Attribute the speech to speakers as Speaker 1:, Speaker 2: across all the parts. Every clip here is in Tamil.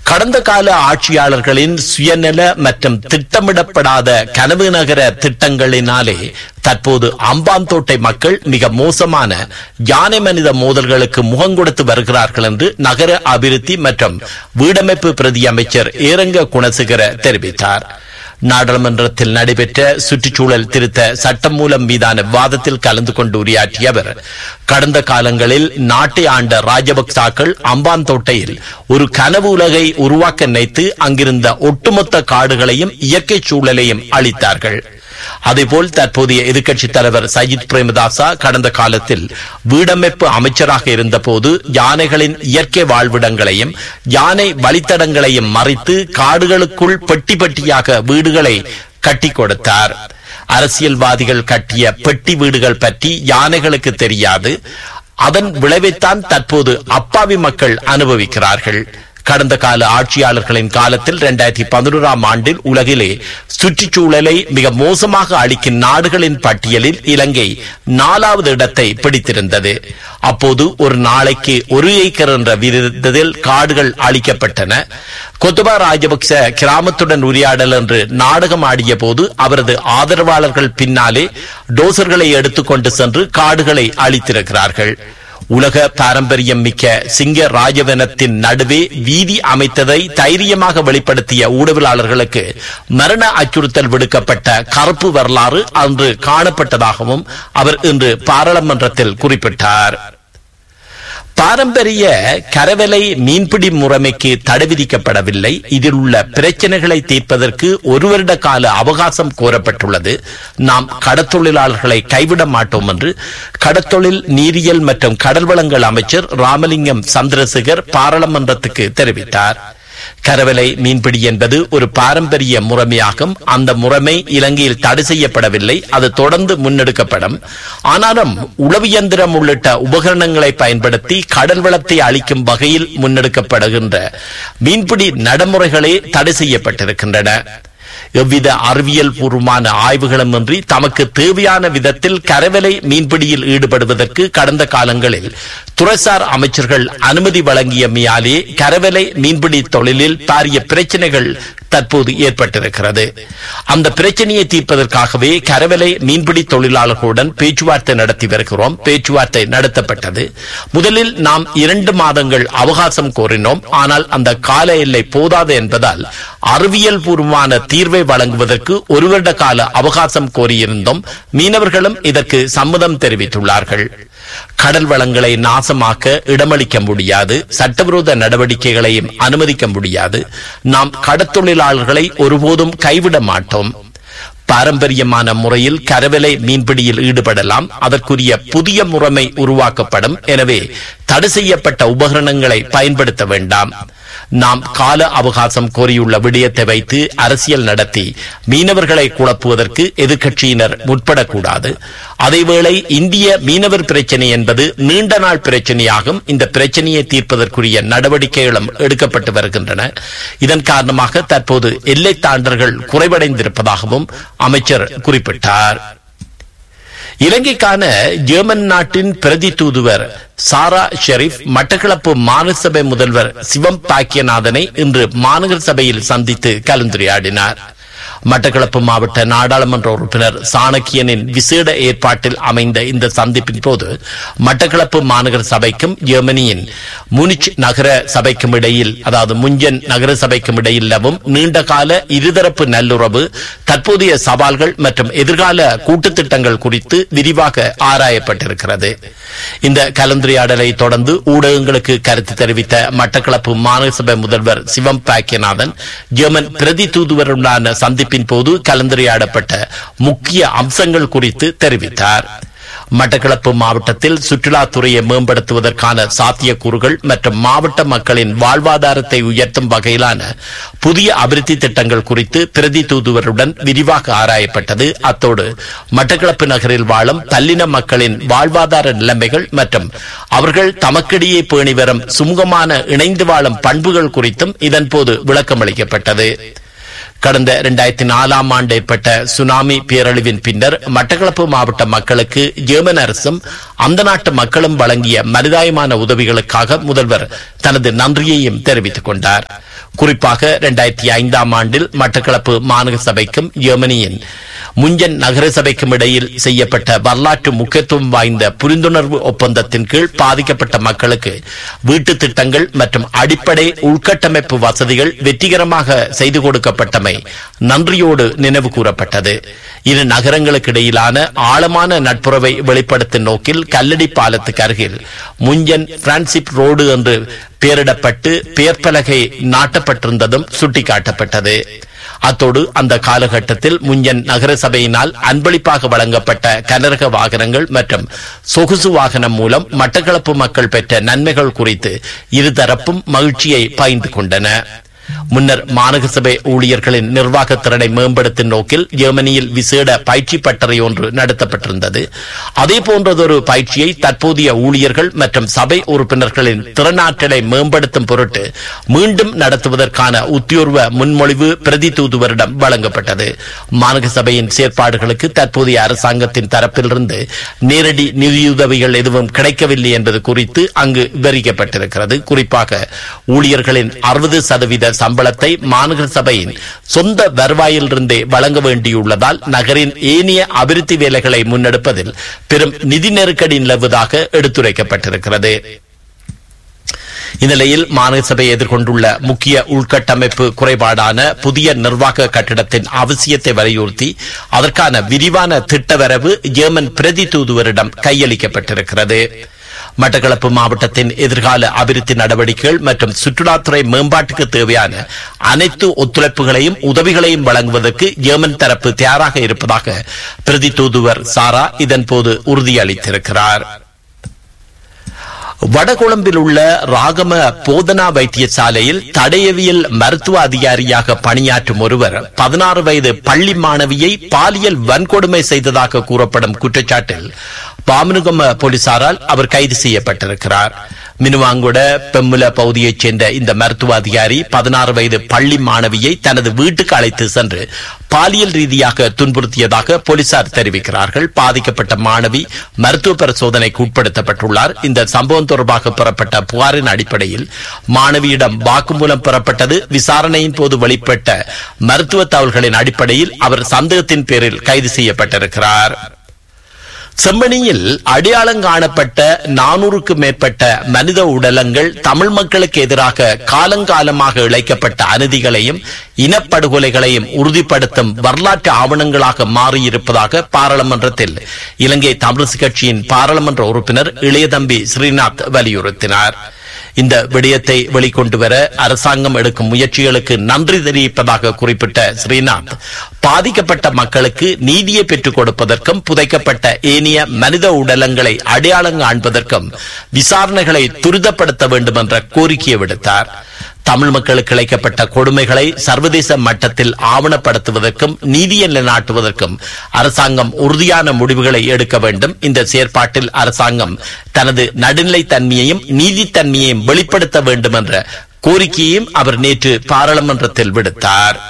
Speaker 1: கடந்த கால ஆட்சியாளர்களின் சுயநல மற்றும் திட்டமிடப்படாத கனவு நகர திட்டங்களினாலே தற்போது அம்பாந்தோட்டை மக்கள் மிக மோசமான யானை மனித மோதல்களுக்கு முகம் கொடுத்து வருகிறார்கள் என்று நகர அபிவிருத்தி மற்றும் வீடமைப்பு பிரதி அமைச்சர் ஏரங்க குணசேகர தெரிவித்தார் நாடாளுமன்றத்தில் நடைபெற்ற சுற்றுச்சூழல் திருத்த சட்டம் மூலம் மீதான விவாதத்தில் கலந்து கொண்டு உரையாற்றிய அவர் கடந்த காலங்களில் நாட்டை ஆண்ட ராஜபக்சாக்கள் அம்பாந்தோட்டையில் ஒரு கனவு உலகை உருவாக்க நினைத்து அங்கிருந்த ஒட்டுமொத்த காடுகளையும் இயற்கை சூழலையும் அளித்தார்கள் அதேபோல் தற்போதைய எதிர்க்கட்சித் தலைவர் சஜித் பிரேமதாசா கடந்த காலத்தில் வீடமைப்பு அமைச்சராக இருந்தபோது யானைகளின் இயற்கை வாழ்விடங்களையும் யானை வழித்தடங்களையும் மறைத்து காடுகளுக்குள் பெட்டி பெட்டியாக வீடுகளை கட்டி கொடுத்தார் அரசியல்வாதிகள் கட்டிய பெட்டி வீடுகள் பற்றி யானைகளுக்கு தெரியாது அதன் விளைவைத்தான் தற்போது அப்பாவி மக்கள் அனுபவிக்கிறார்கள் கடந்த கால ஆட்சியாளர்களின் காலத்தில் இரண்டாயிரத்தி பதினோராம் ஆண்டில் உலகிலே சுற்றுச்சூழலை மிக மோசமாக அளிக்கும் நாடுகளின் பட்டியலில் இலங்கை நாலாவது இடத்தை பிடித்திருந்தது அப்போது ஒரு நாளைக்கு ஒரு ஏக்கர் என்ற விதத்தில் காடுகள் அளிக்கப்பட்டன கொத்துபா ராஜபக்ச கிராமத்துடன் உரையாடல் என்று நாடகம் ஆடிய போது அவரது ஆதரவாளர்கள் பின்னாலே டோசர்களை எடுத்துக்கொண்டு சென்று காடுகளை அளித்திருக்கிறார்கள் உலக பாரம்பரியம் மிக்க சிங்க ராஜவனத்தின் நடுவே வீதி அமைத்ததை தைரியமாக வெளிப்படுத்திய ஊடகவியலாளர்களுக்கு மரண அச்சுறுத்தல் விடுக்கப்பட்ட கருப்பு வரலாறு அன்று காணப்பட்டதாகவும் அவர் இன்று பாராளுமன்றத்தில் குறிப்பிட்டார் பாரம்பரிய கரவலை மீன்பிடி முறைமைக்கு தடை விதிக்கப்படவில்லை இதில் உள்ள பிரச்சனைகளை தீர்ப்பதற்கு ஒரு வருட கால அவகாசம் கோரப்பட்டுள்ளது நாம் கடத்தொழிலாளர்களை கைவிட மாட்டோம் என்று கடத்தொழில் நீரியல் மற்றும் கடல் வளங்கள் அமைச்சர் ராமலிங்கம் சந்திரசேகர் பாராளுமன்றத்துக்கு தெரிவித்தார் கரவலை மீன்பிடி என்பது ஒரு பாரம்பரிய முறைமையாகும் அந்த முறைமை இலங்கையில் தடை செய்யப்படவில்லை அது தொடர்ந்து முன்னெடுக்கப்படும் ஆனாலும் உளவு இயந்திரம் உள்ளிட்ட உபகரணங்களை பயன்படுத்தி கடல் வளத்தை அளிக்கும் வகையில் முன்னெடுக்கப்படுகின்ற மீன்பிடி நடைமுறைகளே தடை செய்யப்பட்டிருக்கின்றன எவ்வித அறிவியல் பூர்வமான ஆய்வுகளும் இன்றி தமக்கு தேவையான விதத்தில் கரவலை மீன்பிடியில் ஈடுபடுவதற்கு கடந்த காலங்களில் துறைசார் அமைச்சர்கள் அனுமதி வழங்கியமையாலே கரவலை மீன்பிடி தொழிலில் பாரிய பிரச்சனைகள் தற்போது ஏற்பட்டிருக்கிறது அந்த பிரச்சனையை தீர்ப்பதற்காகவே கரவலை மீன்பிடி தொழிலாளர்களுடன் பேச்சுவார்த்தை நடத்தி வருகிறோம் பேச்சுவார்த்தை நடத்தப்பட்டது முதலில் நாம் இரண்டு மாதங்கள் அவகாசம் கோரினோம் ஆனால் அந்த கால எல்லை போதாது என்பதால் அறிவியல் பூர்வமான தீர்வை வழங்குவதற்கு ஒரு வருட கால அவகாசம் கோரியிருந்தோம் மீனவர்களும் இதற்கு சம்மதம் தெரிவித்துள்ளார்கள் கடல் வளங்களை நாசமாக்க இடமளிக்க முடியாது சட்டவிரோத நடவடிக்கைகளையும் அனுமதிக்க முடியாது நாம் கடத்தொழிலாளர்களை ஒருபோதும் கைவிட மாட்டோம் பாரம்பரியமான முறையில் கரவலை மீன்பிடியில் ஈடுபடலாம் அதற்குரிய புதிய முறைமை உருவாக்கப்படும் எனவே தடை செய்யப்பட்ட உபகரணங்களை பயன்படுத்த வேண்டாம் நாம் கால அவகாசம் கோரியுள்ள விடயத்தை வைத்து அரசியல் நடத்தி மீனவர்களை குழப்புவதற்கு எதிர்க்கட்சியினர் முற்படக்கூடாது அதேவேளை இந்திய மீனவர் பிரச்சனை என்பது நீண்ட நாள் பிரச்சனையாகும் இந்த பிரச்சனையை தீர்ப்பதற்குரிய நடவடிக்கைகளும் எடுக்கப்பட்டு வருகின்றன இதன் காரணமாக தற்போது எல்லை தாண்டல்கள் குறைவடைந்திருப்பதாகவும் அமைச்சர் குறிப்பிட்டார் இலங்கைக்கான ஜெர்மன் நாட்டின் பிரதி தூதுவர் சாரா ஷெரீப் மட்டக்களப்பு மாநகர சபை முதல்வர் சிவம் பாக்கியநாதனை இன்று மாநகர சபையில் சந்தித்து கலந்துரையாடினார் மட்டக்களப்பு மாவட்ட நாடாளுமன்ற உறுப்பினர் சாணக்கியனின் விசேட ஏற்பாட்டில் அமைந்த இந்த சந்திப்பின் போது மட்டக்களப்பு மாநகர சபைக்கும் ஜெர்மனியின் முனிச் நகர சபைக்கும் இடையில் அதாவது முஞ்சன் நகர சபைக்கும் இடையில் நிலவும் நீண்டகால இருதரப்பு நல்லுறவு தற்போதைய சவால்கள் மற்றும் எதிர்கால கூட்டு திட்டங்கள் குறித்து விரிவாக ஆராயப்பட்டிருக்கிறது இந்த கலந்துரையாடலை தொடர்ந்து ஊடகங்களுக்கு கருத்து தெரிவித்த மட்டக்களப்பு மாநகர சபை முதல்வர் சிவம் பாக்கியநாதன் ஜெர்மன் பிரதி தூதுவருடனான சந்திப்பின் போது கலந்துரையாடப்பட்ட முக்கிய அம்சங்கள் குறித்து தெரிவித்தார் மட்டக்களப்பு மாவட்டத்தில் சுற்றுலாத்துறையை மேம்படுத்துவதற்கான சாத்தியக்கூறுகள் மற்றும் மாவட்ட மக்களின் வாழ்வாதாரத்தை உயர்த்தும் வகையிலான புதிய அபிவிருத்தி திட்டங்கள் குறித்து பிரதி தூதுவருடன் விரிவாக ஆராயப்பட்டது அத்தோடு மட்டக்களப்பு நகரில் வாழும் பல்லின மக்களின் வாழ்வாதார நிலைமைகள் மற்றும் அவர்கள் தமக்கிடையே பேணி வரும் சுமூகமான இணைந்து வாழும் பண்புகள் குறித்தும் இதன்போது விளக்கமளிக்கப்பட்டது கடந்த இரண்டாயிரத்தி நாலாம் ஆண்டு ஏற்பட்ட சுனாமி பேரழிவின் பின்னர் மட்டக்களப்பு மாவட்ட மக்களுக்கு ஜெர்மன் அரசும் அந்த நாட்டு மக்களும் வழங்கிய மனிதாயமான உதவிகளுக்காக முதல்வர் தனது நன்றியையும் தெரிவித்துக் கொண்டார் குறிப்பாக இரண்டாயிரத்தி ஐந்தாம் ஆண்டில் மட்டக்களப்பு மாநகர சபைக்கும் ஜெர்மனியின் முஞ்சன் நகர சபைக்கும் இடையில் செய்யப்பட்ட வரலாற்று முக்கியத்துவம் வாய்ந்த புரிந்துணர்வு ஒப்பந்தத்தின் கீழ் பாதிக்கப்பட்ட மக்களுக்கு வீட்டு திட்டங்கள் மற்றும் அடிப்படை உள்கட்டமைப்பு வசதிகள் வெற்றிகரமாக செய்து கொடுக்கப்பட்டமை நன்றியோடு நினைவு கூறப்பட்டது இரு நகரங்களுக்கு இடையிலான ஆழமான நட்புறவை வெளிப்படுத்தும் நோக்கில் கல்லடி பாலத்துக்கு அருகில் முஞ்சன் பிரான்சிப் ரோடு என்று பெயரிடப்பட்டு பெயர் பலகை நாட்டப்பட்டிருந்ததும் சுட்டிக்காட்டப்பட்டது அத்தோடு அந்த காலகட்டத்தில் முஞ்சன் நகர சபையினால் அன்பளிப்பாக வழங்கப்பட்ட கனரக வாகனங்கள் மற்றும் சொகுசு வாகனம் மூலம் மட்டக்களப்பு மக்கள் பெற்ற நன்மைகள் குறித்து இருதரப்பும் மகிழ்ச்சியை பகிர்ந்து கொண்டன முன்னர் மாநகர சபை ஊழியர்களின் நிர்வாக திறனை மேம்படுத்தும் நோக்கில் ஜெர்மனியில் விசேட பயிற்சி பட்டறை ஒன்று நடத்தப்பட்டிருந்தது அதே போன்றதொரு பயிற்சியை தற்போதைய ஊழியர்கள் மற்றும் சபை உறுப்பினர்களின் திறனாற்றலை மேம்படுத்தும் பொருட்டு மீண்டும் நடத்துவதற்கான உத்தியோர்வ முன்மொழிவு பிரதி தூதுவரிடம் வழங்கப்பட்டது மாநகர சபையின் செயற்பாடுகளுக்கு தற்போதைய அரசாங்கத்தின் தரப்பிலிருந்து நேரடி நிதியுதவிகள் எதுவும் கிடைக்கவில்லை என்பது குறித்து அங்கு விவரிக்கப்பட்டிருக்கிறது குறிப்பாக ஊழியர்களின் அறுபது சதவீத சம்பளத்தை மாநகர சபையின் சொந்த வருவாயிலிருந்தே வழங்க வேண்டியுள்ளதால் நகரின் ஏனைய அபிவிருத்தி வேலைகளை முன்னெடுப்பதில் பெரும் நிதி நெருக்கடி நிலவுவதாக எடுத்துரைக்கப்பட்டிருக்கிறது இந்நிலையில் மாநகர சபை எதிர்கொண்டுள்ள முக்கிய உள்கட்டமைப்பு குறைபாடான புதிய நிர்வாக கட்டிடத்தின் அவசியத்தை வலியுறுத்தி அதற்கான விரிவான திட்டவரவு ஜெர்மன் பிரதி தூதுவரிடம் கையளிக்கப்பட்டிருக்கிறது மட்டக்களப்பு மாவட்டத்தின் எதிர்கால அபிவிருத்தி நடவடிக்கைகள் மற்றும் சுற்றுலாத்துறை மேம்பாட்டுக்கு தேவையான அனைத்து ஒத்துழைப்புகளையும் உதவிகளையும் வழங்குவதற்கு ஜெர்மன் தரப்பு தயாராக இருப்பதாக பிரதி தூதுவர் சாரா இதன்போது உறுதியளித்திருக்கிறார் வடகொழும்பில் உள்ள ராகம போதனா வைத்தியசாலையில் தடயவியல் மருத்துவ அதிகாரியாக பணியாற்றும் ஒருவர் பதினாறு வயது பள்ளி மாணவியை பாலியல் வன்கொடுமை செய்ததாக கூறப்படும் குற்றச்சாட்டில் பாமனுகம போலீசாரால் அவர் கைது செய்யப்பட்டிருக்கிறார் மினுவாங்குட பெம்முல பகுதியைச் சேர்ந்த இந்த மருத்துவ அதிகாரி பதினாறு வயது பள்ளி மாணவியை தனது வீட்டுக்கு அழைத்து சென்று பாலியல் ரீதியாக துன்புறுத்தியதாக போலீசார் தெரிவிக்கிறார்கள் பாதிக்கப்பட்ட மாணவி மருத்துவ பரிசோதனைக்கு உட்படுத்தப்பட்டுள்ளார் இந்த சம்பவம் தொடர்பாக பெறப்பட்ட புகாரின் அடிப்படையில் மாணவியிடம் வாக்குமூலம் பெறப்பட்டது விசாரணையின் போது வெளிப்பட்ட மருத்துவ தகவல்களின் அடிப்படையில் அவர் சந்தேகத்தின் பேரில் கைது செய்யப்பட்டிருக்கிறார் செம்மணியில் அடையாளம் காணப்பட்ட நானூறுக்கு மேற்பட்ட மனித உடலங்கள் தமிழ் மக்களுக்கு எதிராக காலங்காலமாக இழைக்கப்பட்ட அநீதிகளையும் இனப்படுகொலைகளையும் உறுதிப்படுத்தும் வரலாற்று ஆவணங்களாக மாறியிருப்பதாக பாராளுமன்றத்தில் இலங்கை தமிழிசை கட்சியின் பாராளுமன்ற உறுப்பினர் இளையதம்பி ஸ்ரீநாத் வலியுறுத்தினார் இந்த விடயத்தை வெளிக்கொண்டு வர அரசாங்கம் எடுக்கும் முயற்சிகளுக்கு நன்றி தெரிவிப்பதாக குறிப்பிட்ட ஸ்ரீநாத் பாதிக்கப்பட்ட மக்களுக்கு நீதியை பெற்றுக் கொடுப்பதற்கும் புதைக்கப்பட்ட ஏனைய மனித உடலங்களை அடையாளம் காண்பதற்கும் விசாரணைகளை துரிதப்படுத்த வேண்டும் என்ற கோரிக்கையை விடுத்தார் தமிழ் மக்களுக்கு இழைக்கப்பட்ட கொடுமைகளை சர்வதேச மட்டத்தில் ஆவணப்படுத்துவதற்கும் நீதியை நிலைநாட்டுவதற்கும் அரசாங்கம் உறுதியான முடிவுகளை எடுக்க வேண்டும் இந்த செயற்பாட்டில் அரசாங்கம் தனது நடுநிலைத்தன்மையையும் நீதித்தன்மையையும் வெளிப்படுத்த வேண்டும் என்ற கோரிக்கையையும் அவர் நேற்று பாராளுமன்றத்தில் விடுத்தார்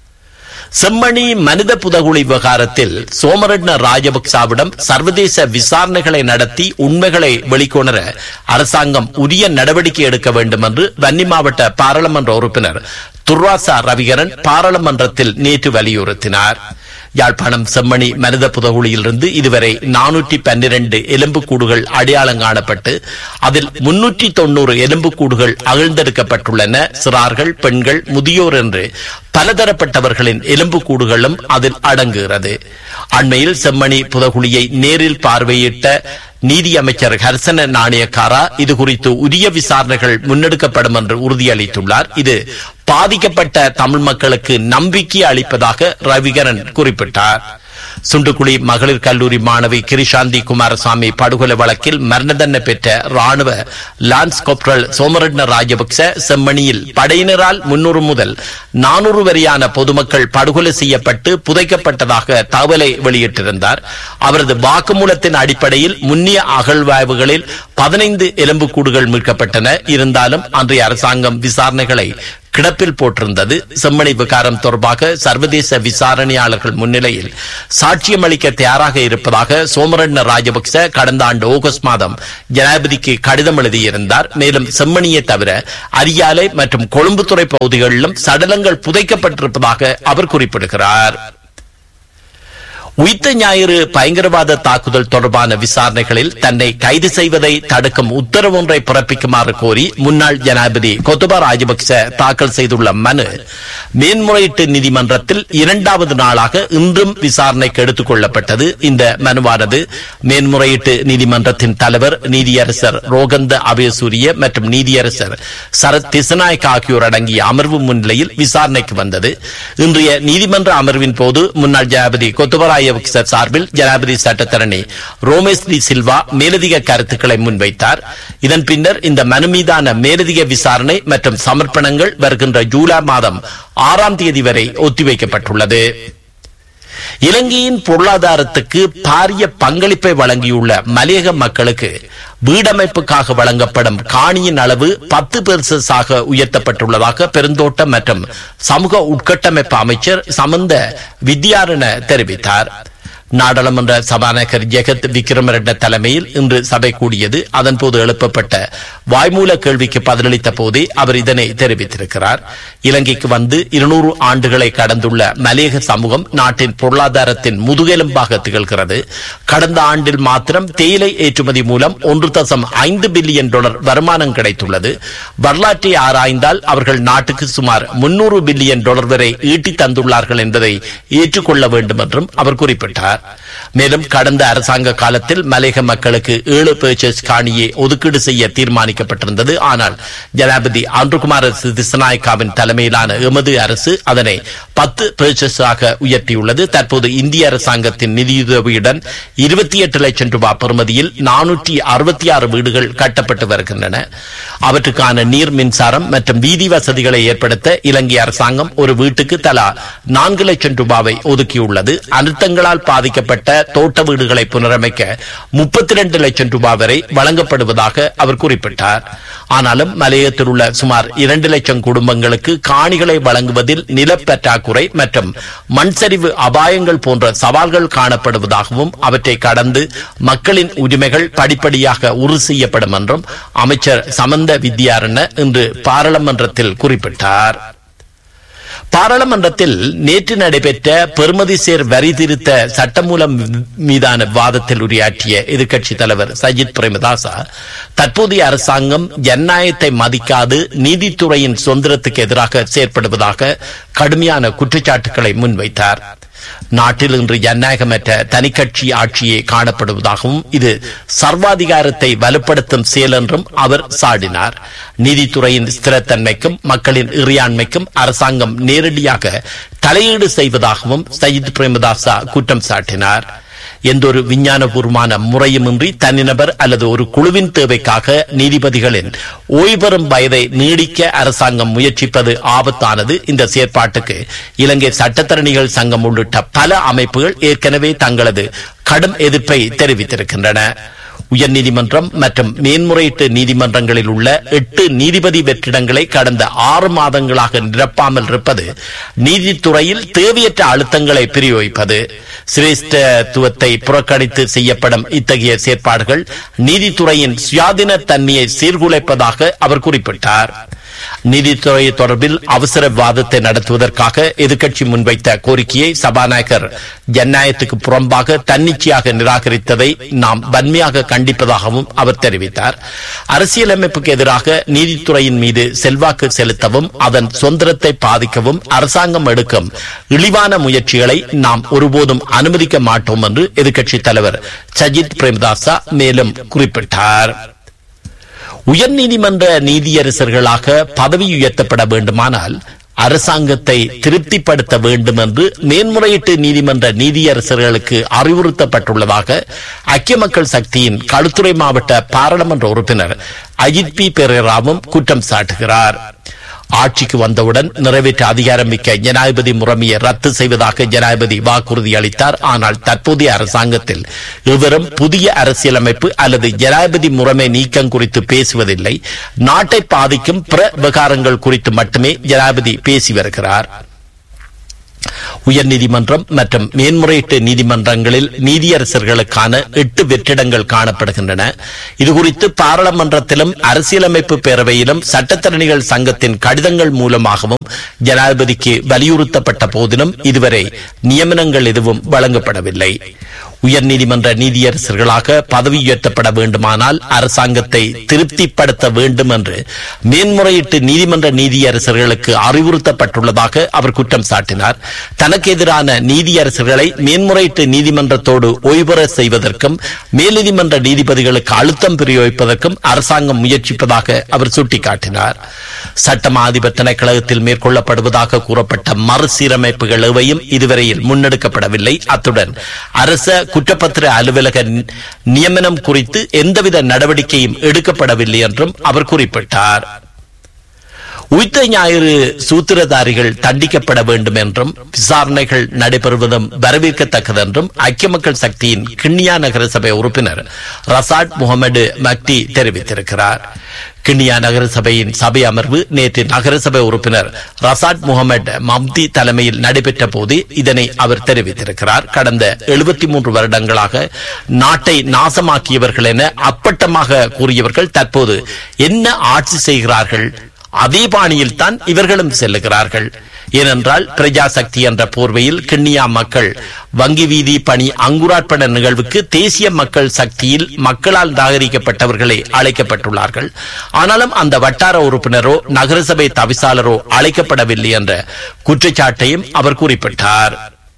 Speaker 1: செம்மணி மனித புதகுழி விவகாரத்தில் சோமரட்ன ராஜபக்சாவிடம் சர்வதேச விசாரணைகளை நடத்தி உண்மைகளை வெளிக்கொணர அரசாங்கம் உரிய நடவடிக்கை எடுக்க வேண்டும் என்று வன்னி மாவட்ட பாராளுமன்ற உறுப்பினர் துர்வாசா ரவிகரன் பாராளுமன்றத்தில் நேற்று வலியுறுத்தினார் யாழ்ப்பாணம் செம்மணி மனித புதகுழியிலிருந்து இதுவரை நானூற்றி பன்னிரண்டு எலும்புக்கூடுகள் அடையாளம் காணப்பட்டு அதில் முன்னூற்றி தொண்ணூறு எலும்புக்கூடுகள் அகழ்ந்தெடுக்கப்பட்டுள்ளன சிறார்கள் பெண்கள் முதியோர் என்று பலதரப்பட்டவர்களின் எலும்புக்கூடுகளும் அதில் அடங்குகிறது அண்மையில் செம்மணி புதகுழியை நேரில் பார்வையிட்ட நீதி அமைச்சர் ஹர்சன நாணயக்காரா இது குறித்து உரிய விசாரணைகள் முன்னெடுக்கப்படும் என்று உறுதியளித்துள்ளார் இது பாதிக்கப்பட்ட தமிழ் மக்களுக்கு நம்பிக்கை அளிப்பதாக ரவிகரன் குறிப்பிட்டார் சுண்டுக்குழி மகளிர் கல்லூரி மாணவி கிரிஷாந்தி குமாரசாமி படுகொலை வழக்கில் மரண தண்டனை பெற்ற ராணுவ லான்ஸ் கொப்ரல் சோமரட்ன ராஜபக்ச செம்மணியில் படையினரால் முன்னூறு முதல் நானூறு வரையான பொதுமக்கள் படுகொலை செய்யப்பட்டு புதைக்கப்பட்டதாக தகவலை வெளியிட்டிருந்தார் அவரது வாக்குமூலத்தின் அடிப்படையில் முன்னிய அகழ்வாய்வுகளில் பதினைந்து எலும்புக்கூடுகள் மீட்கப்பட்டன இருந்தாலும் அன்றைய அரசாங்கம் விசாரணைகளை கிடப்பில் போட்டிருந்தது செம்மணி விகாரம் தொடர்பாக சர்வதேச விசாரணையாளர்கள் முன்னிலையில் சாட்சியம் அளிக்க தயாராக இருப்பதாக சோமரண்ண ராஜபக்ச கடந்த ஆண்டு ஆகஸ்ட் மாதம் ஜனாதிபதிக்கு கடிதம் எழுதியிருந்தார் மேலும் செம்மணியை தவிர அரியாலை மற்றும் கொழும்புத்துறை பகுதிகளிலும் சடலங்கள் புதைக்கப்பட்டிருப்பதாக அவர் குறிப்பிடுகிறார் உயிர்த்த ஞாயிறு பயங்கரவாத தாக்குதல் தொடர்பான விசாரணைகளில் தன்னை கைது செய்வதை தடுக்கும் உத்தரவு ஒன்றை பிறப்பிக்குமாறு கோரி முன்னாள் ஜனாதிபதி கொத்துபா ராஜபக்ச தாக்கல் செய்துள்ள மனு மேன்முறையீட்டு நீதிமன்றத்தில் இரண்டாவது நாளாக இன்றும் விசாரணைக்கு எடுத்துக் கொள்ளப்பட்டது இந்த மனுவானது மேன்முறையீட்டு நீதிமன்றத்தின் தலைவர் நீதியரசர் ரோகந்த அபயசூரிய மற்றும் நீதியரசர் சரத் திசநாயக் ஆகியோர் அடங்கிய அமர்வு முன்னிலையில் விசாரணைக்கு வந்தது இன்றைய நீதிமன்ற அமர்வின் போது முன்னாள் ஜனாதிபதி கொத்துபராய ராஜபக்ச சார்பில் ஜனாதிபதி சட்டத்தரணி ரோமேஷ் தி சில்வா மேலதிக கருத்துக்களை முன்வைத்தார் இதன் பின்னர் இந்த மனு மீதான மேலதிக விசாரணை மற்றும் சமர்ப்பணங்கள் வருகின்ற ஜூலை மாதம் ஆறாம் தேதி வரை ஒத்திவைக்கப்பட்டுள்ளது இலங்கையின் பொருளாதாரத்துக்கு பாரிய பங்களிப்பை வழங்கியுள்ள மலையக மக்களுக்கு வீடமைப்புக்காக வழங்கப்படும் காணியின் அளவு பத்து பெர்சஸாக உயர்த்தப்பட்டுள்ளதாக பெருந்தோட்டம் மற்றும் சமூக உட்கட்டமைப்பு அமைச்சர் சமந்த வித்யாரண தெரிவித்தார் நாடாளுமன்ற சபாநாயகர் ஜெகத் விக்ரமரெட்ட தலைமையில் இன்று சபை கூடியது அதன்போது எழுப்பப்பட்ட வாய்மூல கேள்விக்கு பதிலளித்த போதே அவர் இதனை தெரிவித்திருக்கிறார் இலங்கைக்கு வந்து இருநூறு ஆண்டுகளை கடந்துள்ள மலையக சமூகம் நாட்டின் பொருளாதாரத்தின் முதுகெலும்பாக திகழ்கிறது கடந்த ஆண்டில் மாத்திரம் தேயிலை ஏற்றுமதி மூலம் ஒன்று தசம் ஐந்து பில்லியன் டாலர் வருமானம் கிடைத்துள்ளது வரலாற்றை ஆராய்ந்தால் அவர்கள் நாட்டுக்கு சுமார் முன்னூறு பில்லியன் டாலர் வரை ஈட்டி தந்துள்ளார்கள் என்பதை ஏற்றுக்கொள்ள வேண்டும் என்றும் அவர் குறிப்பிட்டார் மேலும் கடந்த அரசாங்க காலத்தில் மலையக மக்களுக்கு ஏழு பர்ச்சேஸ் காணியை ஒதுக்கீடு செய்ய தீர்மானிக்கப்பட்டிருந்தது ஆனால் ஜனாதிபதி ஆண்டுகுமார் திசநாயக்காவின் தலைமையிலான எமது அரசு அதனை பத்து பர்ச்சேஸாக உயர்த்தியுள்ளது தற்போது இந்திய அரசாங்கத்தின் நிதியுதவியுடன் இருபத்தி எட்டு லட்சம் ரூபாய் பெறுமதியில் நானூற்றி அறுபத்தி ஆறு வீடுகள் கட்டப்பட்டு வருகின்றன அவற்றுக்கான நீர் மின்சாரம் மற்றும் வீதி வசதிகளை ஏற்படுத்த இலங்கை அரசாங்கம் ஒரு வீட்டுக்கு தலா நான்கு லட்சம் ரூபாவை ஒதுக்கியுள்ளது அழுத்தங்களால் பாதிக்கப்பட்ட தோட்ட வீடுகளை புனரமைக்க முப்பத்தி இரண்டு லட்சம் ரூபாய் வரை வழங்கப்படுவதாக அவர் குறிப்பிட்டார் ஆனாலும் மலையத்தில் உள்ள சுமார் இரண்டு லட்சம் குடும்பங்களுக்கு காணிகளை வழங்குவதில் நிலப்பற்றாக்குறை மற்றும் மண் சரிவு அபாயங்கள் போன்ற சவால்கள் காணப்படுவதாகவும் அவற்றை கடந்து மக்களின் உரிமைகள் படிப்படியாக உறுதி செய்யப்படும் என்றும் அமைச்சர் சமந்த வித்யாரண இன்று பாராளுமன்றத்தில் குறிப்பிட்டார் பாராளுமன்றத்தில் நேற்று நடைபெற்ற பெறுமதி சேர் வரி திருத்த சட்டமூலம் மீதான விவாதத்தில் உரையாற்றிய எதிர்க்கட்சித் தலைவர் சஜித் பிரேமதாசா தற்போதைய அரசாங்கம் ஜனநாயகத்தை மதிக்காது நீதித்துறையின் சுதந்திரத்துக்கு எதிராக செயற்படுவதாக கடுமையான குற்றச்சாட்டுகளை முன்வைத்தார் நாட்டில் இன்று ஜனநாயகமற்ற தனிக்கட்சி ஆட்சியே காணப்படுவதாகவும் இது சர்வாதிகாரத்தை வலுப்படுத்தும் செயல் என்றும் அவர் சாடினார் நீதித்துறையின் ஸ்திரத்தன்மைக்கும் மக்களின் இறையாண்மைக்கும் அரசாங்கம் நேரடியாக தலையீடு செய்வதாகவும் சயித் பிரேமதாசா குற்றம் சாட்டினார் எந்த ஒரு விஞ்ஞானபூர்வமான முறையுமின்றி தனிநபர் அல்லது ஒரு குழுவின் தேவைக்காக நீதிபதிகளின் ஓய்வு பெறும் வயதை நீடிக்க அரசாங்கம் முயற்சிப்பது ஆபத்தானது இந்த செயற்பாட்டுக்கு இலங்கை சட்டத்தரணிகள் சங்கம் உள்ளிட்ட பல அமைப்புகள் ஏற்கனவே தங்களது கடும் எதிர்ப்பை தெரிவித்திருக்கின்றன உயர்நீதிமன்றம் மற்றும் மேன்முறையீட்டு நீதிமன்றங்களில் உள்ள எட்டு நீதிபதி வெற்றிடங்களை கடந்த ஆறு மாதங்களாக நிரப்பாமல் இருப்பது நீதித்துறையில் தேவையற்ற அழுத்தங்களை பிரயோகிப்பது சிரேஷ்டத்துவத்தை புறக்கணித்து செய்யப்படும் இத்தகைய செயற்பாடுகள் நீதித்துறையின் சுயாதீன தன்மையை சீர்குலைப்பதாக அவர் குறிப்பிட்டார் நீதித்துறை தொடர்பில் அவசர விவாதத்தை நடத்துவதற்காக எதிர்க்கட்சி முன்வைத்த கோரிக்கையை சபாநாயகர் ஜனநாயகத்துக்கு புறம்பாக தன்னிச்சையாக நிராகரித்ததை நாம் வன்மையாக கண்டிப்பதாகவும் அவர் தெரிவித்தார் அரசியலமைப்புக்கு எதிராக நீதித்துறையின் மீது செல்வாக்கு செலுத்தவும் அதன் சுதந்திரத்தை பாதிக்கவும் அரசாங்கம் எடுக்கும் இழிவான முயற்சிகளை நாம் ஒருபோதும் அனுமதிக்க மாட்டோம் என்று எதிர்க்கட்சித் தலைவர் சஜித் பிரேமதாசா மேலும் குறிப்பிட்டார் உயர்நீதிமன்ற நீதியரசர்களாக பதவி உயர்த்தப்பட வேண்டுமானால் அரசாங்கத்தை திருப்திப்படுத்த வேண்டும் என்று மேன்முறையீட்டு நீதிமன்ற நீதியரசர்களுக்கு அறிவுறுத்தப்பட்டுள்ளதாக ஐக்கிய மக்கள் சக்தியின் களுத்துறை மாவட்ட பாராளுமன்ற உறுப்பினர் அஜித் பி பெரேராவும் குற்றம் சாட்டுகிறார் ஆட்சிக்கு வந்தவுடன் நிறைவேற்ற அதிகாரமிக்க ஜனாதிபதி முறைமையை ரத்து செய்வதாக ஜனாதிபதி வாக்குறுதி அளித்தார் ஆனால் தற்போதைய அரசாங்கத்தில் இவரும் புதிய அரசியலமைப்பு அல்லது ஜனாதிபதி முறைமை நீக்கம் குறித்து பேசுவதில்லை நாட்டை பாதிக்கும் பிற விவகாரங்கள் குறித்து மட்டுமே ஜனாதிபதி பேசி வருகிறார் உயர்நீதிமன்றம் மற்றும் மேன்முறையீட்டு நீதிமன்றங்களில் நீதியரசர்களுக்கான எட்டு வெற்றிடங்கள் காணப்படுகின்றன இதுகுறித்து பாராளுமன்றத்திலும் அரசியலமைப்பு பேரவையிலும் சட்டத்தரணிகள் சங்கத்தின் கடிதங்கள் மூலமாகவும் ஜனாதிபதிக்கு வலியுறுத்தப்பட்ட போதிலும் இதுவரை நியமனங்கள் எதுவும் வழங்கப்படவில்லை உயர்நீதிமன்ற நீதியரசர்களாக பதவி உயர்த்தப்பட வேண்டுமானால் அரசாங்கத்தை திருப்திப்படுத்த வேண்டும் என்று மேன்முறையீட்டு நீதிமன்ற நீதியரசர்களுக்கு அறிவுறுத்தப்பட்டுள்ளதாக அவர் குற்றம் சாட்டினார் தனக்கு எதிரான நீதியரசர்களை மேன்முறையீட்டு நீதிமன்றத்தோடு ஓய்வுற செய்வதற்கும் மேல்நீதிமன்ற நீதிபதிகளுக்கு அழுத்தம் பிரயோகிப்பதற்கும் அரசாங்கம் முயற்சிப்பதாக அவர் சுட்டிக்காட்டினார் சட்டமா அதிபர் திணைக்களகத்தில் மேற்கொள்ளப்படுவதாக கூறப்பட்ட மறுசீரமைப்புகள் எவையும் இதுவரையில் முன்னெடுக்கப்படவில்லை அத்துடன் அரச குற்றப்பத்திர அலுவலக நியமனம் குறித்து எந்தவித நடவடிக்கையும் எடுக்கப்படவில்லை என்றும் அவர் குறிப்பிட்டார் உயிர்த்த ஞாயிறு சூத்திரதாரிகள் தண்டிக்கப்பட வேண்டும் என்றும் விசாரணைகள் நடைபெறுவதும் வரவேற்கத்தக்கது என்றும் ஐக்கிய மக்கள் சக்தியின் கிண்ணியா நகரசபை உறுப்பினர் ரசாட் முகமது மக்டி தெரிவித்திருக்கிறார் கிண்ணியா நகரசபையின் சபை அமர்வு நேற்று நகரசபை உறுப்பினர் ரசாட் முகமது மம்தி தலைமையில் நடைபெற்ற போது இதனை அவர் தெரிவித்திருக்கிறார் கடந்த எழுபத்தி மூன்று வருடங்களாக நாட்டை நாசமாக்கியவர்கள் என அப்பட்டமாக கூறியவர்கள் தற்போது என்ன ஆட்சி செய்கிறார்கள் அதே பாணியில் தான் இவர்களும் செல்லுகிறார்கள் ஏனென்றால் பிரஜாசக்தி என்ற போர்வையில் கிண்ணியா மக்கள் வங்கி வீதி பணி அங்குராட்பட நிகழ்வுக்கு தேசிய மக்கள் சக்தியில் மக்களால் நிராகரிக்கப்பட்டவர்களே அழைக்கப்பட்டுள்ளார்கள் ஆனாலும் அந்த வட்டார உறுப்பினரோ நகரசபை தவிசாளரோ அழைக்கப்படவில்லை என்ற குற்றச்சாட்டையும் அவர் குறிப்பிட்டார்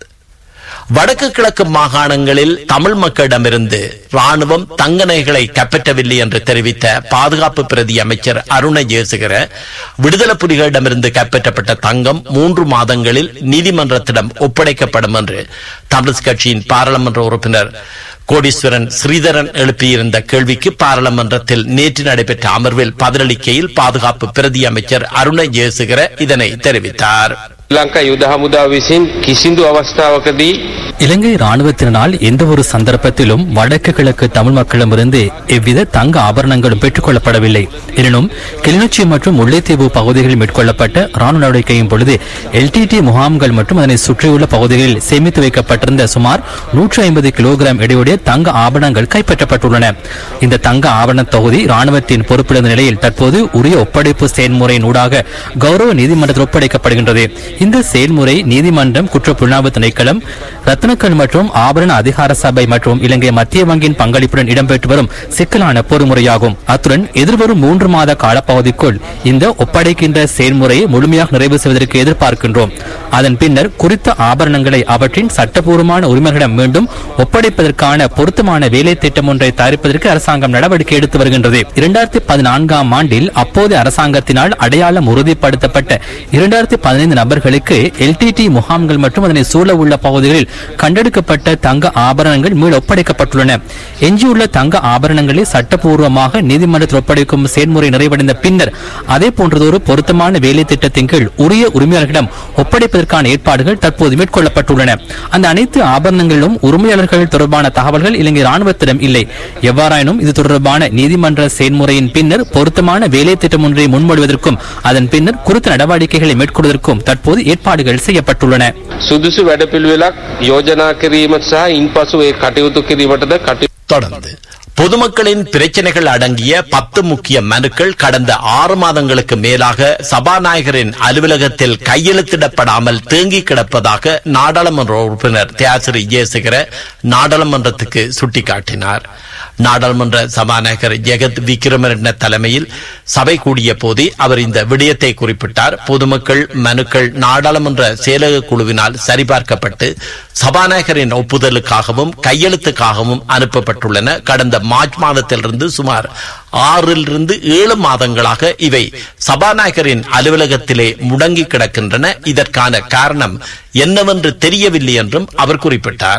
Speaker 1: வடக்கு கிழக்கு மாகாணங்களில் தமிழ் மக்களிடமிருந்து ராணுவம் தங்க நகைகளை கைப்பற்றவில்லை என்று தெரிவித்த பாதுகாப்பு பிரதி அமைச்சர் அருண ஜெயசேகர விடுதலை புலிகளிடமிருந்து கைப்பற்றப்பட்ட தங்கம் மூன்று மாதங்களில் நீதிமன்றத்திடம் ஒப்படைக்கப்படும் என்று தமிழ் கட்சியின் பாராளுமன்ற உறுப்பினர் கோடீஸ்வரன் ஸ்ரீதரன் எழுப்பியிருந்த கேள்விக்கு பாராளுமன்றத்தில் நேற்று நடைபெற்ற அமர்வில் பதிலளிக்கையில் பாதுகாப்பு பிரதி அமைச்சர் அருண ஜெயசேகர இதனை தெரிவித்தார்
Speaker 2: ලංකා යුද හමුදාව විසින් කිසිදු අවස්ථාවකදී
Speaker 3: இலங்கை ராணுவத்தினால் எந்த ஒரு சந்தர்ப்பத்திலும் வடக்கு கிழக்கு தமிழ் மக்களிடமிருந்து எவ்வித தங்க ஆபரணங்களும் பெற்றுக் கொள்ளப்படவில்லை எனினும் கிளிநொச்சி மற்றும் முல்லைத்தீவு பகுதிகளில் மேற்கொள்ளப்பட்ட ராணுவ நடவடிக்கையின் பொழுது எல்டிடி முகாம்கள் மற்றும் அதனை சுற்றியுள்ள பகுதிகளில் சேமித்து வைக்கப்பட்டிருந்த சுமார் நூற்றி ஐம்பது கிலோகிராம் எடையுடைய தங்க ஆபரணங்கள் கைப்பற்றப்பட்டுள்ளன இந்த தங்க ஆபரண தொகுதி ராணுவத்தின் பொறுப்பிழந்த நிலையில் தற்போது உரிய ஒப்படைப்பு செயல்முறையின் ஊடாக கௌரவ நீதிமன்றத்தில் ஒப்படைக்கப்படுகின்றது இந்த செயல்முறை நீதிமன்றம் குற்றப்புலனாய்வு திணைக்களம் ரத்னக்கல் மற்றும் ஆபரண அதிகார சபை மற்றும் இலங்கை மத்திய வங்கியின் பங்களிப்புடன் இடம்பெற்று வரும் சிக்கலான பொறுமுறையாகும் அத்துடன் எதிர்வரும் மூன்று மாத காலப்பகுதிக்குள் இந்த ஒப்படைக்கின்ற செயல்முறையை முழுமையாக நிறைவு செய்வதற்கு எதிர்பார்க்கின்றோம் அதன் பின்னர் குறித்த ஆபரணங்களை அவற்றின் சட்டபூர்வமான உரிமைகளிடம் மீண்டும் ஒப்படைப்பதற்கான பொருத்தமான வேலை திட்டம் ஒன்றை தயாரிப்பதற்கு அரசாங்கம் நடவடிக்கை எடுத்து வருகின்றது இரண்டாயிரத்தி பதினான்காம் ஆண்டில் அப்போது அரசாங்கத்தினால் அடையாளம் உறுதிப்படுத்தப்பட்ட இரண்டாயிரத்தி பதினைந்து நபர்களுக்கு எல்டிடி முகாம்கள் மற்றும் அதனை சூழ உள்ள பகுதிகளில் கண்டெடுக்கப்பட்ட தங்க ஆபரணங்கள் மீள் ஒப்படைக்கப்பட்டுள்ளன எஞ்சியுள்ள தங்க ஆபரணங்களை சட்டப்பூர்வமாக நீதிமன்றத்தில் ஒப்படைக்கும் செயல்முறை நிறைவடைந்த பின்னர் அதே போன்றதொரு பொருத்தமான வேலை திட்டத்தின் கீழ் உரிய உரிமையாளர்களிடம் ஒப்படைப்பதற்கான ஏற்பாடுகள் தற்போது மேற்கொள்ளப்பட்டுள்ளன அந்த அனைத்து ஆபரணங்களிலும் உரிமையாளர்கள் தொடர்பான தகவல்கள் இலங்கை ராணுவத்திடம் இல்லை எவ்வாறாயினும் இது தொடர்பான நீதிமன்ற செயல்முறையின் பின்னர் பொருத்தமான வேலை திட்டம் ஒன்றை முன்மொழிவதற்கும் அதன் பின்னர் குறித்த நடவடிக்கைகளை மேற்கொள்வதற்கும் தற்போது ஏற்பாடுகள் செய்யப்பட்டுள்ளன
Speaker 2: සුදුසු වැඩපිළිවෙලක් යෝජනා කිරීමට සහ ඉන්පසු ඒ කටයුතු කිරීමටද කටයුතු
Speaker 1: தொடர்ந்து பொதுமக்களின் பிரச்சனைகள் அடங்கிய பத்து முக்கிய மனுக்கள் கடந்த ஆறு மாதங்களுக்கு மேலாக சபாநாயகரின் அலுவலகத்தில் கையெழுத்திடப்படாமல் தேங்கி கிடப்பதாக நாடாளுமன்ற உறுப்பினர் தியாசிரி ஜெயசேகர நாடாளுமன்றத்துக்கு சுட்டிக்காட்டினார் நாடாளுமன்ற சபாநாயகர் ஜெகத் விக்ரமரட்ன தலைமையில் சபை கூடிய போதே அவர் இந்த விடயத்தை குறிப்பிட்டார் பொதுமக்கள் மனுக்கள் நாடாளுமன்ற செயலக குழுவினால் சரிபார்க்கப்பட்டு சபாநாயகரின் ஒப்புதலுக்காகவும் கையெழுத்துக்காகவும் அனுப்பப்பட்டுள்ளன கடந்த மார்ச் மாதத்திலிருந்து சுமார் ஆறிலிருந்து ஏழு மாதங்களாக இவை சபாநாயகரின் அலுவலகத்திலே முடங்கி கிடக்கின்றன இதற்கான காரணம் என்னவென்று தெரியவில்லை என்றும் அவர் குறிப்பிட்டார்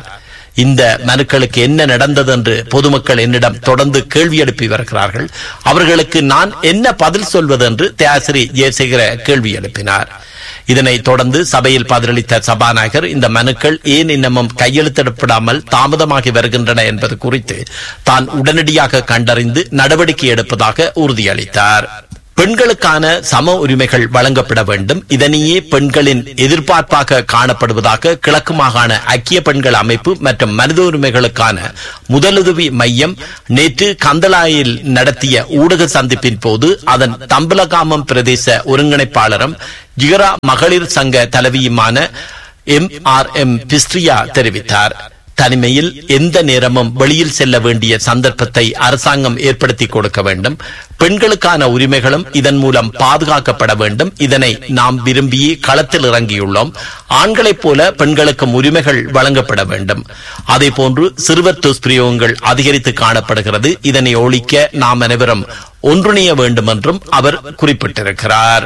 Speaker 1: இந்த மனுக்களுக்கு என்ன நடந்தது என்று பொதுமக்கள் என்னிடம் தொடர்ந்து கேள்வி எழுப்பி வருகிறார்கள் அவர்களுக்கு நான் என்ன பதில் சொல்வது என்று தியாசிரி ஜெயசேகர கேள்வி எழுப்பினார் இதனைத் தொடர்ந்து சபையில் பதிலளித்த சபாநாயகர் இந்த மனுக்கள் ஏன் இன்னமும் கையெழுத்திடப்படாமல் தாமதமாகி வருகின்றன என்பது குறித்து தான் உடனடியாக கண்டறிந்து நடவடிக்கை எடுப்பதாக உறுதியளித்தார் பெண்களுக்கான சம உரிமைகள் வழங்கப்பட வேண்டும் இதனையே பெண்களின் எதிர்பார்ப்பாக காணப்படுவதாக கிழக்கு மாகாண ஐக்கிய பெண்கள் அமைப்பு மற்றும் மனித உரிமைகளுக்கான முதலுதவி மையம் நேற்று கந்தளாயில் நடத்திய ஊடக சந்திப்பின் போது அதன் தம்பலகாமம் பிரதேச ஒருங்கிணைப்பாளரும் ஜிகரா மகளிர் சங்க தலைவியுமான எம் ஆர் எம் பிஸ்ரியா தெரிவித்தார் தனிமையில் எந்த நேரமும் வெளியில் செல்ல வேண்டிய சந்தர்ப்பத்தை அரசாங்கம் ஏற்படுத்தி கொடுக்க வேண்டும் பெண்களுக்கான உரிமைகளும் இதன் மூலம் பாதுகாக்கப்பட வேண்டும் இதனை நாம் விரும்பியே களத்தில் இறங்கியுள்ளோம் ஆண்களைப் போல பெண்களுக்கும் உரிமைகள் வழங்கப்பட வேண்டும் அதே போன்று சிறுவர் துஷ்பிரயோகங்கள் அதிகரித்து காணப்படுகிறது இதனை ஒழிக்க நாம் அனைவரும் ஒன்றிணைய வேண்டும் என்றும் அவர் குறிப்பிட்டிருக்கிறார்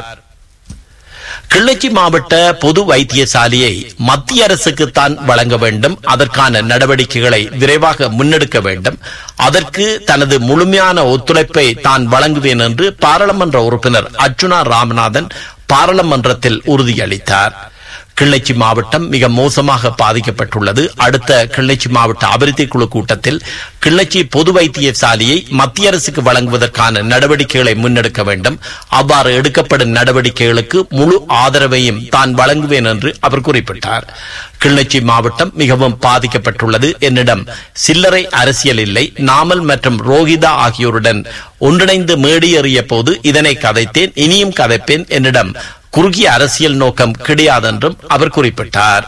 Speaker 1: கிள்ளச்சி மாவட்ட பொது வைத்தியசாலையை மத்திய அரசுக்குத்தான் வழங்க வேண்டும் அதற்கான நடவடிக்கைகளை விரைவாக முன்னெடுக்க வேண்டும் அதற்கு தனது முழுமையான ஒத்துழைப்பை தான் வழங்குவேன் என்று பாராளுமன்ற உறுப்பினர் அர்ச்சுனா ராமநாதன் பாராளுமன்றத்தில் உறுதியளித்தார் கிள்ளச்சி மாவட்டம் மிக மோசமாக பாதிக்கப்பட்டுள்ளது அடுத்த கிள்ளச்சி மாவட்ட அபிவிருத்தி குழு கூட்டத்தில் கிள்ளச்சி பொது வைத்தியசாலையை மத்திய அரசுக்கு வழங்குவதற்கான நடவடிக்கைகளை முன்னெடுக்க வேண்டும் அவ்வாறு எடுக்கப்படும் நடவடிக்கைகளுக்கு முழு ஆதரவையும் தான் வழங்குவேன் என்று அவர் குறிப்பிட்டார் கிள்ளச்சி மாவட்டம் மிகவும் பாதிக்கப்பட்டுள்ளது என்னிடம் சில்லறை அரசியல் இல்லை நாமல் மற்றும் ரோஹிதா ஆகியோருடன் ஒன்றிணைந்து மேடியேறிய போது இதனை கதைத்தேன் இனியும் கதைப்பேன் என்னிடம் குறுகிய அரசியல் நோக்கம் கிடையாதென்றும் அவர் குறிப்பிட்டார்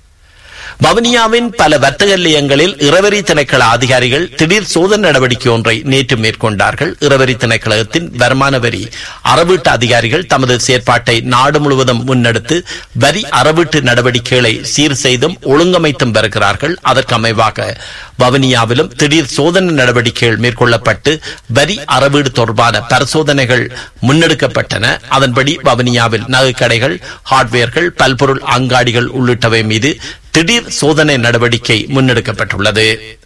Speaker 1: வவுனியாவின் பல வர்த்தக நிலையங்களில் இரவரி திணைக்கள அதிகாரிகள் திடீர் சோதனை நடவடிக்கை ஒன்றை நேற்று மேற்கொண்டார்கள் இரவரி திணைக்களத்தின் வருமான வரி அறவீட்டு அதிகாரிகள் தமது செயற்பாட்டை நாடு முழுவதும் முன்னெடுத்து வரி அறவீட்டு நடவடிக்கைகளை சீர் செய்தும் ஒழுங்கமைத்தும் வருகிறார்கள் அதற்கு அமைவாக வவுனியாவிலும் திடீர் சோதனை நடவடிக்கைகள் மேற்கொள்ளப்பட்டு வரி அறவீடு தொடர்பான பரிசோதனைகள் முன்னெடுக்கப்பட்டன அதன்படி வவுனியாவில் நகைக்கடைகள் ஹார்ட்வேர்கள் பல்பொருள் அங்காடிகள் உள்ளிட்டவை மீது திடீர் சோதனை நடவடிக்கை முன்னெடுக்கப்பட்டுள்ளது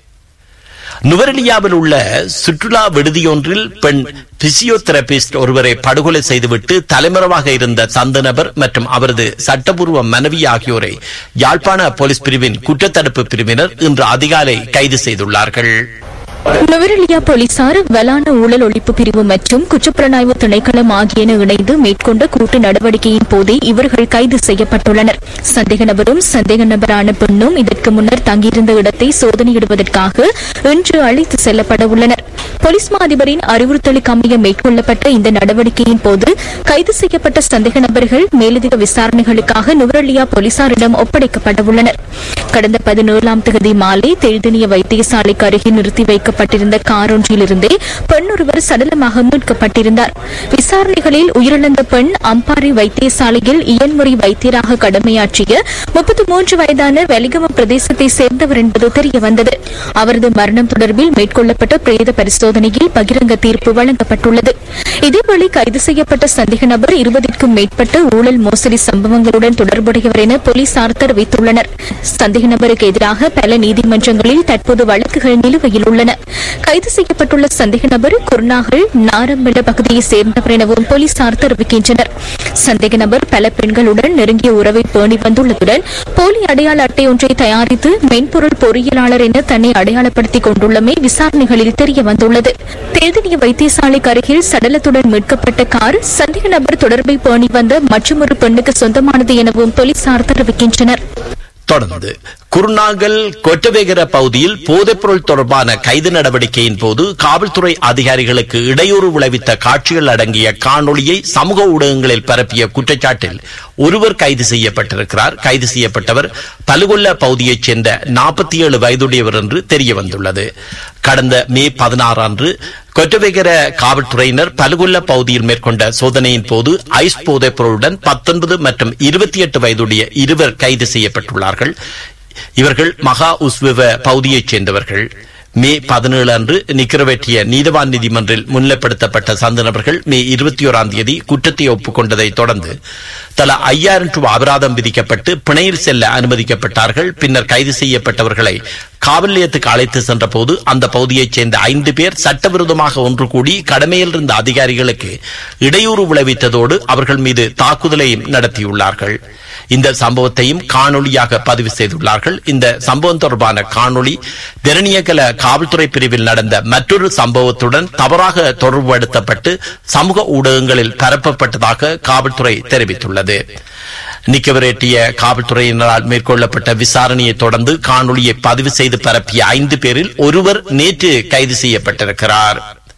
Speaker 1: நுவரெலியாவில் உள்ள சுற்றுலா விடுதியொன்றில் பெண் பிசியோதெரபிஸ்ட் ஒருவரை படுகொலை செய்துவிட்டு தலைமறைவாக இருந்த சந்த நபர் மற்றும் அவரது சட்டபூர்வ மனைவி ஆகியோரை யாழ்ப்பாண போலீஸ் பிரிவின் குற்றத்தடுப்பு பிரிவினர் இன்று அதிகாலை கைது செய்துள்ளார்கள்
Speaker 4: நுவரெலியா போலீசார் வலான ஊழல் ஒழிப்பு பிரிவு மற்றும் குற்றப்புலனாய்வு திணைக்களம் ஆகியன இணைந்து மேற்கொண்ட கூட்டு நடவடிக்கையின் போதே இவர்கள் கைது செய்யப்பட்டுள்ளனர் சந்தேக நபரும் சந்தேக நபரான பெண்ணும் இதற்கு முன்னர் தங்கியிருந்த இடத்தை சோதனையிடுவதற்காக இன்று அழைத்து செல்லப்பட உள்ளனர் போலீஸ் மா அதிபரின் அறிவுறுத்தலுக்கு அமைய மேற்கொள்ளப்பட்ட இந்த நடவடிக்கையின் போது கைது செய்யப்பட்ட சந்தேக நபர்கள் மேலதிக விசாரணைகளுக்காக நுவரெலியா போலீசாரிடம் ஒப்படைக்கப்பட உள்ளனர் கடந்த பதினேழாம் தேதி மாலை தெழுதினிய வைத்தியசாலைக்கு அருகே நிறுத்தி வைக்கப்பட்டிருந்த கார் ஒன்றிலிருந்தே பெண் ஒருவர் சடலமாக மீட்கப்பட்டிருந்தார் விசாரணைகளில் உயிரிழந்த பெண் அம்பாறை வைத்தியசாலையில் இயன்முறை வைத்தியராக கடமையாற்றிய முப்பத்தி மூன்று வயதான வெலிகம பிரதேசத்தை சேர்ந்தவர் என்பது தெரியவந்தது அவரது மரணம் தொடர்பில் மேற்கொள்ளப்பட்ட பிரேத பரிசோதனையில் பகிரங்க தீர்ப்பு வழங்கப்பட்டுள்ளது இதேவேளை கைது செய்யப்பட்ட சந்தேக நபர் இருபதிற்கும் மேற்பட்ட ஊழல் மோசடி சம்பவங்களுடன் தொடர்புடையவர் என போலீசார் தெரிவித்துள்ளனர் சந்தேக நபருக்கு எதிராக பல நீதிமன்றங்களில் தற்போது வழக்குகள் நிலுவையில் உள்ளன கைது செய்யப்பட்டுள்ள சந்தேக நபர் குருநாகல் நாரம்பல பகுதியை சேர்ந்தவர் எனவும் போலீசார் தெரிவிக்கின்றனர் சந்தேக நபர் பல பெண்களுடன் நெருங்கிய உறவை பேணி வந்துள்ளதுடன் போலி அடையாள அட்டை ஒன்றை தயாரித்து மென்பொருள் பொறியியலாளர் என தன்னை அடையாளப்படுத்திக் கொண்டுள்ளமை விசாரணைகளில் தெரிய வந்துள்ளது தேதினிய வைத்தியசாலைக்கு அருகில் சடலத்துடன் மீட்கப்பட்ட கார் சந்தேக நபர் தொடர்பை பேணி வந்த மற்றொரு பெண்ணுக்கு சொந்தமானது எனவும் போலீசார் தெரிவிக்கின்றனர்
Speaker 1: தொடர்ந்து குருநாகல் கொட்டவேகர பகுதியில் போதைப்பொருள் தொடர்பான கைது நடவடிக்கையின் போது காவல்துறை அதிகாரிகளுக்கு இடையூறு விளைவித்த காட்சிகள் அடங்கிய காணொளியை சமூக ஊடகங்களில் பரப்பிய குற்றச்சாட்டில் ஒருவர் கைது செய்யப்பட்டிருக்கிறார் கைது செய்யப்பட்டவர் பலுகொல்ல பகுதியைச் சேர்ந்த நாற்பத்தி ஏழு வயதுடையவர் என்று தெரிய வந்துள்ளது கடந்த மே பதினாறு அன்று கொட்டவேகர காவல்துறையினர் பலுகொல்ல பகுதியில் மேற்கொண்ட சோதனையின் போது ஐஸ் போதைப் பொருளுடன் பத்தொன்பது மற்றும் இருபத்தி எட்டு வயதுடைய இருவர் கைது செய்யப்பட்டுள்ளார்கள் இவர்கள் மகா உஸ்விவ பகுதியைச் சேர்ந்தவர்கள் மே பதினேழு அன்று நிக்கரவேற்றிய நீதவான் நீதிமன்றில் முன்னிலைப்படுத்தப்பட்ட சந்த நபர்கள் மே இருபத்தி ஓராம் தேதி குற்றத்தை ஒப்புக்கொண்டதை தொடர்ந்து தலா ஐயாயிரம் ரூபாய் அபராதம் விதிக்கப்பட்டு பிணையில் செல்ல அனுமதிக்கப்பட்டார்கள் பின்னர் கைது செய்யப்பட்டவர்களை காவல் நிலையத்துக்கு அழைத்து சென்ற போது அந்த பகுதியைச் சேர்ந்த ஐந்து பேர் சட்டவிரோதமாக ஒன்று கூடி கடமையில் இருந்த அதிகாரிகளுக்கு இடையூறு விளைவித்ததோடு அவர்கள் மீது தாக்குதலையும் நடத்தியுள்ளார்கள் இந்த சம்பவத்தையும் காணொளியாக பதிவு செய்துள்ளார்கள் இந்த சம்பவம் தொடர்பான காணொளி தெரணியகல காவல்துறை பிரிவில் நடந்த மற்றொரு சம்பவத்துடன் தவறாக தொடர்புபடுத்தப்பட்டு சமூக ஊடகங்களில் பரப்பப்பட்டதாக காவல்துறை தெரிவித்துள்ளது நிக்கவரேட்டிய காவல்துறையினரால் மேற்கொள்ளப்பட்ட விசாரணையை தொடர்ந்து காணொளியை பதிவு செய்து பரப்பிய ஐந்து பேரில் ஒருவர் நேற்று கைது செய்யப்பட்டிருக்கிறார்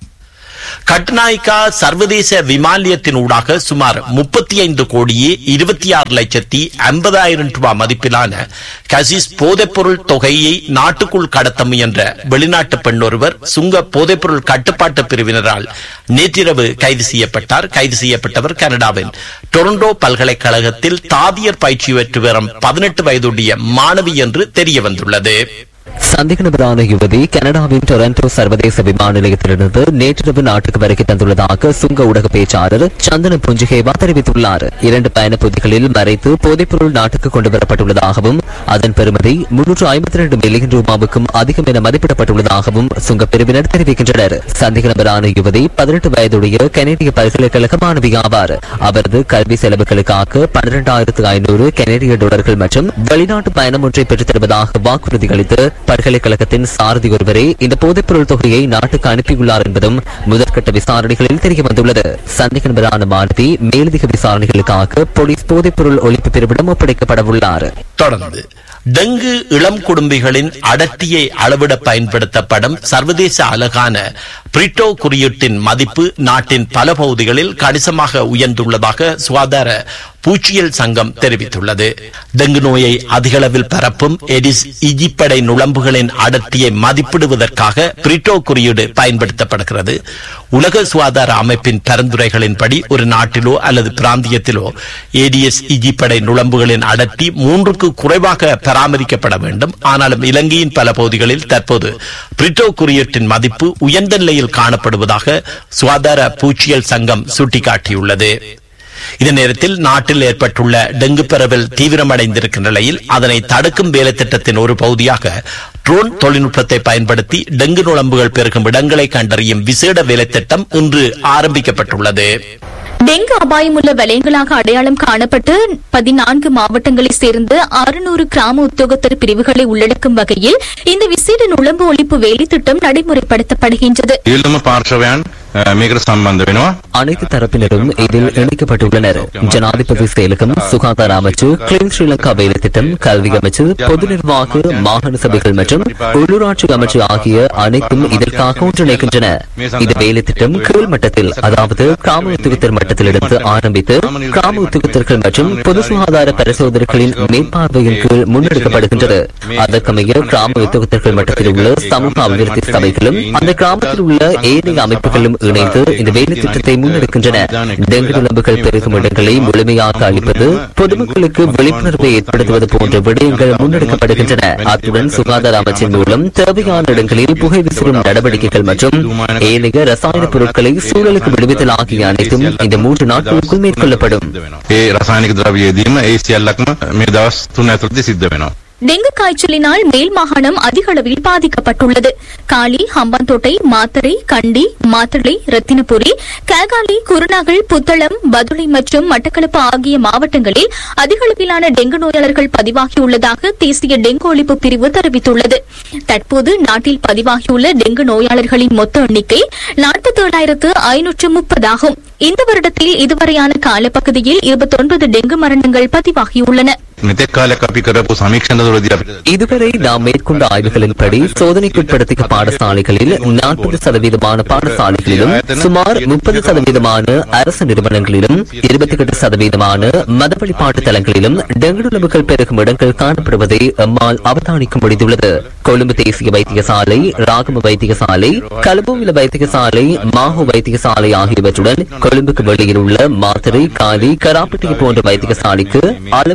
Speaker 1: கட்நாய்கா சர்வதேச விமானியத்தின் ஊடாக சுமார் முப்பத்தி ஐந்து கோடியே இருபத்தி ஆறு லட்சத்தி ஐம்பதாயிரம் ரூபாய் மதிப்பிலான கசிஸ் போதைப்பொருள் தொகையை நாட்டுக்குள் கடத்த முயன்ற வெளிநாட்டு பெண் ஒருவர் சுங்க போதைப்பொருள் கட்டுப்பாட்டு பிரிவினரால் நேற்றிரவு கைது செய்யப்பட்டார் கைது செய்யப்பட்டவர் கனடாவின் டொரண்டோ பல்கலைக்கழகத்தில் தாதியர் பயிற்சி பெற்று வரும் பதினெட்டு வயதுடைய மாணவி என்று தெரிய வந்துள்ளது
Speaker 5: சந்தேக நபரான யுவதி கனடாவின் டொரண்டோ சர்வதேச விமான நிலையத்திலிருந்து நேற்றிரவு நாட்டுக்கு வருகை தந்துள்ளதாக சுங்க ஊடக பேச்சாளர் சந்தன புஞ்சிகேவா தெரிவித்துள்ளார் இரண்டு பயண பொதிகளில் மறைத்து போதைப்பொருள் நாட்டுக்கு கொண்டு வரப்பட்டுள்ளதாகவும் அதன் பெறுமதி முன்னூற்று ஐம்பத்தி ரெண்டு மில்லியன் ரூபாவுக்கும் அதிகம் என மதிப்பிடப்பட்டுள்ளதாகவும் சுங்க பிரிவினர் தெரிவிக்கின்றனர் சந்தேக நபரான யுவதி பதினெட்டு வயதுடைய கனேடிய பல்கலைக்கழக மாணவி ஆவார் அவரது கல்வி செலவுகளுக்காக பன்னிரண்டாயிரத்து ஐநூறு கனேடிய டாலர்கள் மற்றும் வெளிநாட்டு பயணம் ஒன்றை பெற்றுத் தருவதாக வாக்குறுதி அளித்து பல்கலைக்கழகத்தின் சாரதி ஒருவரே இந்த போதைப்பொருள் தொகையை நாட்டுக்கு அனுப்பியுள்ளார் என்பதும் முதற்கட்ட விசாரணைகளில் தெரிய வந்துள்ளது சந்தேக நபரான மாணவி மேலதிக விசாரணைகளுக்காக போலீஸ் போதைப்பொருள் ஒழிப்பு பிரிவிடம் ஒப்படைக்கப்பட உள்ளார்
Speaker 1: தொடர்ந்து டெங்கு இளம் குடும்பிகளின் அடர்த்தியை அளவிட பயன்படுத்தப்படும் சர்வதேச அழகான பிரிட்டோ குறியீட்டின் மதிப்பு நாட்டின் பல பகுதிகளில் கணிசமாக உயர்ந்துள்ளதாக சுகாதார பூச்சியல் சங்கம் தெரிவித்துள்ளது டெங்கு நோயை அதிகளவில் பரப்பும் எடிஸ் இஜிப்படை நுளம்புகளின் அடர்த்தியை மதிப்பிடுவதற்காக பிரிட்டோ குறியீடு பயன்படுத்தப்படுகிறது உலக சுகாதார அமைப்பின் பரிந்துரைகளின்படி ஒரு நாட்டிலோ அல்லது பிராந்தியத்திலோ ஏடிஎஸ் இஜிப்படை நுளம்புகளின் அடர்த்தி மூன்றுக்கு குறைவாக பராமரிக்கப்பட வேண்டும் ஆனாலும் இலங்கையின் பல பகுதிகளில் தற்போது பிரிட்டோ குறியீட்டின் மதிப்பு உயர்ந்த நிலையில் காணப்படுவதாக சுகாதார பூச்சியல் சங்கம் சுட்டிக்காட்டியுள்ளது இதே நேரத்தில் நாட்டில் ஏற்பட்டுள்ள டெங்கு பரவல் தீவிரமடைந்திருக்கின்ற நிலையில் அதனை தடுக்கும் வேலை திட்டத்தின் ஒரு பகுதியாக ட்ரோன் தொழில்நுட்பத்தை பயன்படுத்தி டெங்கு நுழம்புகள் பெருகும் இடங்களை கண்டறியும் விசேட வேலை திட்டம் இன்று ஆரம்பிக்கப்பட்டுள்ளது
Speaker 4: டெங்கு அபாயமுள்ள வலயங்களாக அடையாளம் காணப்பட்டு பதினான்கு மாவட்டங்களைச் சேர்ந்த அறுநூறு கிராம உத்தியோகத்தர் பிரிவுகளை உள்ளடக்கும் வகையில் இந்த விசேட நுழம்பு ஒழிப்பு வேலை திட்டம் நடைமுறைப்படுத்தப்படுகின்றது
Speaker 6: සියල්ලම පාර්ශවයන් අ, මේකට සම්බන්ධ වෙනවා.
Speaker 5: அனைத்து தரப்பினரும் இதில் இணைக்கப்பட்டுள்ளனர் ஜனாதிபதி செயலகம் சுகாதார அமைச்சு கிளீன் ஸ்ரீலங்கா வேலை திட்டம் கல்வி அமைச்சு பொது நிர்வாக மாகாண சபைகள் மற்றும் உள்ளூராட்சி அமைச்சு ஆகிய அனைத்தும் இதற்காக ஒன்றிணைக்கின்றன இந்த வேலை திட்டம் கீழ் மட்டத்தில் அதாவது கிராம உத்தியோகத்தர் மட்டத்திலிருந்து ஆரம்பித்து கிராம உத்தியோகத்தர்கள் மற்றும் பொது சுகாதார பரிசோதனைகளின் மேற்பார்வையின் கீழ் முன்னெடுக்கப்படுகின்றது அதற்கமைய கிராம உத்தியோகத்தர்கள் மட்டத்தில் உள்ள சமூக அபிவிருத்தி சபைகளும் அந்த கிராமத்தில் உள்ள ஏனைய அமைப்புகளும் இணைந்து இந்த வேலை திட்டத்தை முன்னெடுக்கின்றன டெங்கு நுழம்புகள் பெருகும் இடங்களை முழுமையாக அளிப்பது பொதுமக்களுக்கு விழிப்புணர்வை ஏற்படுத்துவது போன்ற விடயங்கள் முன்னெடுக்கப்படுகின்றன அத்துடன் சுகாதார அமைச்சின் மூலம் தேவையான இடங்களில் புகை விசிறும் நடவடிக்கைகள் மற்றும் ஏனைய ரசாயன பொருட்களை சூழலுக்கு விடுவித்தல் ஆகிய அனைத்தும் இந்த மூன்று நாட்களுக்குள் மேற்கொள்ளப்படும்
Speaker 6: ඒ රසායනික ද්‍රව්‍යයේදීම ඒ සියල්ලක්ම මේ දවස් තුන ඇතුළතදී සිද්ධ වෙනවා.
Speaker 4: டெங்கு காய்ச்சலினால் மேல் மாகாணம் அதிக அளவில் பாதிக்கப்பட்டுள்ளது காலி ஹம்பாந்தோட்டை மாத்தறை கண்டி மாத்தளை ரத்தினபுரி கேகாலி குருநாகல் புத்தளம் பதுளை மற்றும் மட்டக்களப்பு ஆகிய மாவட்டங்களில் அதிக அளவிலான டெங்கு நோயாளர்கள் பதிவாகியுள்ளதாக தேசிய டெங்கு ஒழிப்பு பிரிவு தெரிவித்துள்ளது தற்போது நாட்டில் பதிவாகியுள்ள டெங்கு நோயாளர்களின் மொத்த எண்ணிக்கை நாற்பத்தேழாயிரத்து ஐநூற்று முப்பதாகும் இந்த வருடத்தில் இதுவரையான காலப்பகுதியில் இருபத்தொன்பது டெங்கு மரணங்கள் பதிவாகியுள்ளன
Speaker 6: මෙතෙක් කාලයක් අපි කරපු සමීක්ෂණවලදී අපිට
Speaker 5: இதுவரை நாம் மேற்கொண்ட ஆய்வுகளின்படி சோதனைக்குட்படுத்திய பாடசாலைகளில் நாற்பது சதவீதமான பாடசாலைகளிலும் சுமார் முப்பது சதவீதமான அரசு நிறுவனங்களிலும் இருபத்தி எட்டு சதவீதமான மத வழிபாட்டு தலங்களிலும் டெங்கு நுழம்புகள் பெருகும் இடங்கள் காணப்படுவதை எம்மால் அவதானிக்க முடிந்துள்ளது கொழும்பு தேசிய வைத்தியசாலை ராகம வைத்தியசாலை கலபோவில வைத்தியசாலை மாஹோ வைத்தியசாலை ஆகியவற்றுடன் கொழும்புக்கு வெளியில் உள்ள மாத்திரை காலி கராப்பட்டி போன்ற வைத்தியசாலைக்கு அளவுக்கு அதிகமான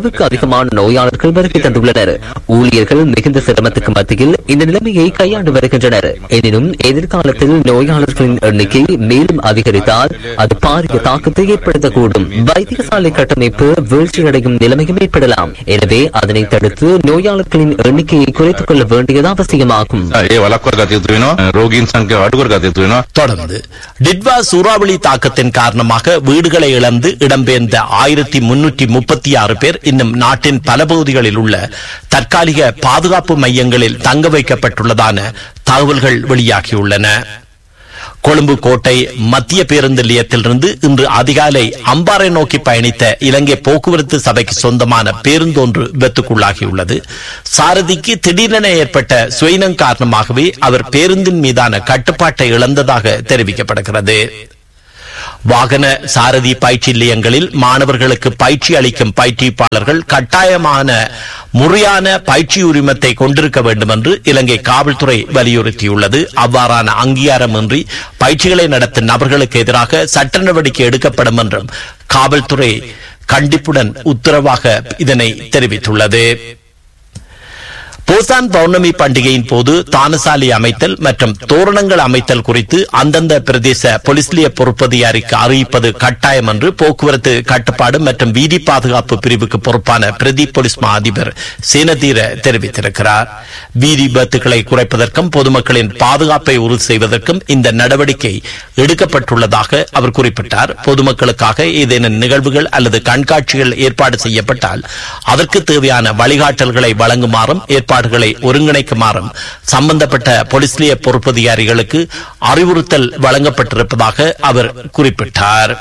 Speaker 5: அதிகமான நோயாளர்கள் வருகை தந்துள்ளனர் ஊழியர்கள் மிகுந்த சிரமத்துக்கு மத்தியில் இந்த நிலைமையை கையாண்டு வருகின்றனர் எனினும் எதிர்காலத்தில் நோயாளர்களின் எண்ணிக்கை மேலும் அதிகரித்தால் அது பாரிய தாக்கத்தை ஏற்படுத்தக்கூடும் வைத்தியசாலை கட்டமைப்பு வீழ்ச்சியடையும் நிலைமையும் ஏற்படலாம் எனவே அதனை தடுத்து நோயாளர்களின் எண்ணிக்கையை குறைத்துக் கொள்ள வேண்டியது அவசியமாகும்
Speaker 6: ඒ වලක්ව ගත යුතු වෙනවා රෝගීන් සංඛ්‍යාව අඩු කර ගත යුතු වෙනවා
Speaker 1: தொடர்ந்து டிட்வா சூறாவளி தாக்கத்தின் காரணமாக வீடுகளை இழந்து இடம்பெயர்ந்த ஆயிரத்தி முன்னூற்றி முப்பத்தி ஆறு பேர் இன்னும் நாட்டின் பல பகுதிகளில் உள்ள தற்காலிக பாதுகாப்பு மையங்களில் தங்க வைக்கப்பட்டுள்ளதான தகவல்கள் வெளியாகியுள்ளன கொழும்பு கோட்டை மத்திய பேருந்து நிலையத்திலிருந்து இன்று அதிகாலை அம்பாறை நோக்கி பயணித்த இலங்கை போக்குவரத்து சபைக்கு சொந்தமான பேருந்து ஒன்று விபத்துக்குள்ளாகியுள்ளது சாரதிக்கு திடீரென ஏற்பட்ட சுயினம் காரணமாகவே அவர் பேருந்தின் மீதான கட்டுப்பாட்டை இழந்ததாக தெரிவிக்கப்படுகிறது வாகன சாரதி பயிற்சி நிலையங்களில் மாணவர்களுக்கு பயிற்சி அளிக்கும் பயிற்சிப்பாளர்கள் கட்டாயமான முறையான பயிற்சி உரிமத்தை கொண்டிருக்க வேண்டும் என்று இலங்கை காவல்துறை வலியுறுத்தியுள்ளது அவ்வாறான அங்கீகாரமின்றி பயிற்சிகளை நடத்தும் நபர்களுக்கு எதிராக சட்ட நடவடிக்கை எடுக்கப்படும் என்றும் காவல்துறை கண்டிப்புடன் உத்தரவாக இதனை தெரிவித்துள்ளது பூசான் பௌர்ணமி பண்டிகையின் போது தானசாலை அமைத்தல் மற்றும் தோரணங்கள் அமைத்தல் குறித்து அந்தந்த பிரதேச போலீஸ் நிலைய பொறுப்பதிகாரிக்கு அறிவிப்பது கட்டாயம் என்று போக்குவரத்து கட்டுப்பாடு மற்றும் வீதி பாதுகாப்பு பிரிவுக்கு பொறுப்பான பிரதி போலீஸ் மா அதிபர் சேனதீர தெரிவித்திருக்கிறார் வீதி விபத்துகளை குறைப்பதற்கும் பொதுமக்களின் பாதுகாப்பை உறுதி செய்வதற்கும் இந்த நடவடிக்கை எடுக்கப்பட்டுள்ளதாக அவர் குறிப்பிட்டார் பொதுமக்களுக்காக ஏதேனும் நிகழ்வுகள் அல்லது கண்காட்சிகள் ஏற்பாடு செய்யப்பட்டால் அதற்கு தேவையான வழிகாட்டல்களை வழங்குமாறும் ஏற்பாடுகளை ஒருங்கிணைக்குமாறும் சம்பந்தப்பட்ட போலீஸ் நிலைய பொறுப்பதிகாரிகளுக்கு அறிவுறுத்தல் வழங்கப்பட்டிருப்பதாக அவர் குறிப்பிட்டார்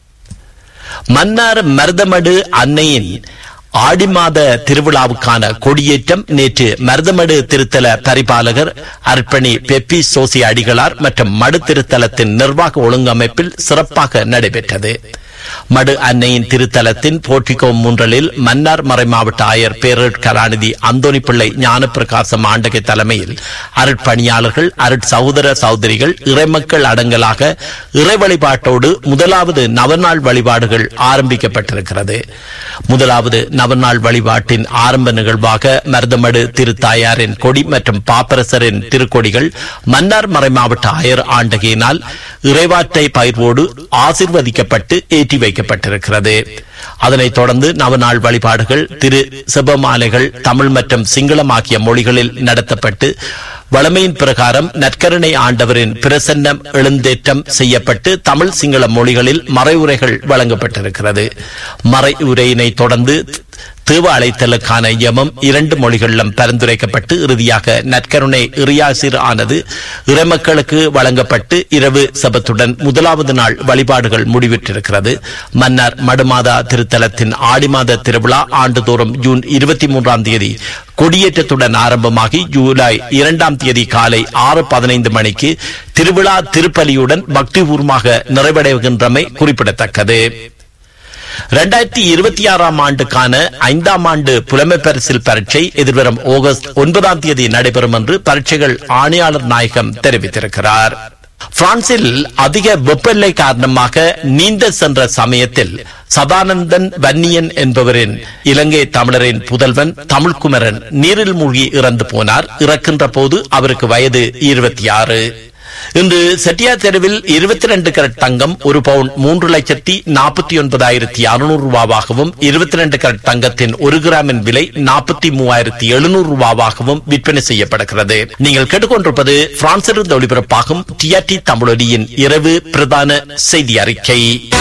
Speaker 1: மன்னார் மருதமடு அன்னையின் ஆடி மாத திருவிழாவுக்கான கொடியேற்றம் நேற்று மருதமடு திருத்தல பரிபாலகர் அர்ப்பணி பெப்பி சோசி அடிகளார் மற்றும் மடு திருத்தலத்தின் நிர்வாக ஒழுங்கமைப்பில் சிறப்பாக நடைபெற்றது மடு அன்னையின் திருத்தலத்தின் போர்ட்டிகோ மூன்றலில் மன்னார் மறைமாவட்ட ஆயர் பேரட் கலாநிதி அந்தோணி பிள்ளை ஞானப்பிரகாசம் ஆண்டகை தலைமையில் அருட்பணியாளர்கள் அருட் சகோதர சகோதரிகள் இறைமக்கள் அடங்கலாக இறை வழிபாட்டோடு முதலாவது நவநாள் வழிபாடுகள் ஆரம்பிக்கப்பட்டிருக்கிறது முதலாவது நவநாள் வழிபாட்டின் ஆரம்ப நிகழ்வாக மருதமடு திருத்தாயாரின் கொடி மற்றும் பாப்பரசரின் திருக்கொடிகள் மன்னார் மறைமாவட்ட ஆயர் ஆண்டகையினால் இறைவாற்றை பயிர்வோடு ஆசிர்வதிக்கப்பட்டு ஏற்றி வைக்கப்பட்டிருக்கிறது அதனைத் தொடர்ந்து நவநாள் வழிபாடுகள் திரு செபமாலைகள் தமிழ் மற்றும் சிங்களம் ஆகிய மொழிகளில் நடத்தப்பட்டு வளமையின் பிரகாரம் நற்கருணை ஆண்டவரின் பிரசன்னம் எழுந்தேற்றம் செய்யப்பட்டு தமிழ் சிங்கள மொழிகளில் மறைவுரைகள் வழங்கப்பட்டிருக்கிறது மறைவுரையினை தொடர்ந்து தேவ அழைத்தலுக்கான யமம் இரண்டு மொழிகளிலும் பரிந்துரைக்கப்பட்டு இறுதியாக நற்கருணை இறியாசிர் ஆனது இறைமக்களுக்கு வழங்கப்பட்டு இரவு சபத்துடன் முதலாவது நாள் வழிபாடுகள் முடிவிட்டிருக்கிறது மன்னர் மடுமாதா திருத்தலத்தின் ஆடி மாத திருவிழா ஆண்டுதோறும் ஜூன் இருபத்தி மூன்றாம் தேதி கொடியேற்றத்துடன் ஆரம்பமாகி ஜூலை இரண்டாம் தேதி காலை ஆறு பதினைந்து மணிக்கு திருவிழா திருப்பலியுடன் பக்திபூர்வமாக நிறைவடைகின்றமை குறிப்பிடத்தக்கது இரண்டாயிரத்தி இருபத்தி ஆறாம் ஆண்டுக்கான ஐந்தாம் ஆண்டு புலமை பரிசில் பரீட்சை எதிர்வரும் ஆகஸ்ட் ஒன்பதாம் தேதி நடைபெறும் என்று பரீட்சைகள் ஆணையாளர் நாயகம் தெரிவித்திருக்கிறார் பிரான்சில் அதிக வெப்பநிலை காரணமாக நீந்த சென்ற சமயத்தில் சதானந்தன் வன்னியன் என்பவரின் இலங்கை தமிழரின் புதல்வன் தமிழ்குமரன் நீரில் மூழ்கி இறந்து போனார் இறக்கின்ற போது அவருக்கு வயது இருபத்தி ஆறு இன்று செட்டியார் தெருவில் இருபத்தி ரெண்டு கரட் தங்கம் ஒரு பவுன் மூன்று லட்சத்தி நாற்பத்தி ஒன்பதாயிரத்தி அறுநூறு ரூபாவாகவும் இருபத்தி ரெண்டு கரட் தங்கத்தின் ஒரு கிராமின் விலை நாற்பத்தி மூவாயிரத்தி எழுநூறு ரூபாவாகவும் விற்பனை செய்யப்படுகிறது நீங்கள் கேட்டுக்கொண்டிருப்பது பிரான்சிலிருந்து ஒளிபரப்பாகும் டிஆர்டி தமிழொலியின் இரவு பிரதான செய்தி அறிக்கை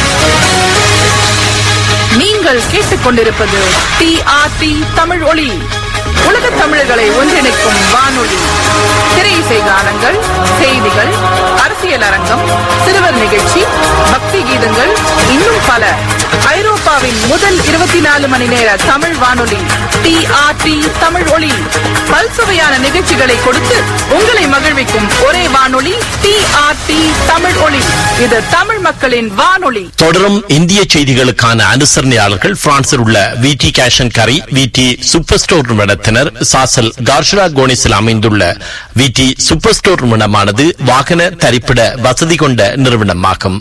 Speaker 7: நீங்கள் கேட்டுக்கொண்டிருப்பது டிஆர்டி தமிழ் ஒளி உலக தமிழர்களை ஒன்றிணைக்கும் வானொலி திரை இசை கானங்கள் செய்திகள் அரசியல் அரங்கம் சிறுவர் நிகழ்ச்சி பக்தி கீதங்கள் இன்னும் பல ஐரோப்பாவின் முதல் இருபத்தி நாலு மணி நேர தமிழ் வானொலி டிஆர்டி தமிழ் ஒளி பல்சுவையான நிகழ்ச்சிகளை கொடுத்து உங்களை மகிழ்விக்கும் ஒரே வானொலி டிஆர்டி தமிழ் ஒளி இது தமிழ் மக்களின் வானொலி
Speaker 1: தொடரும் இந்திய செய்திகளுக்கான அனுசரணையாளர்கள் பிரான்சில் உள்ள V D cash and carry V D super store நிறுவனத்தினர் சாசல் கார்ஷரா கோனிஸில் அமைந்துள்ள வி டி சூப்பர் ஸ்டோர் நிறுவனமானது வாகன தரிப்பிட வசதி கொண்ட நிறுவனமாகும்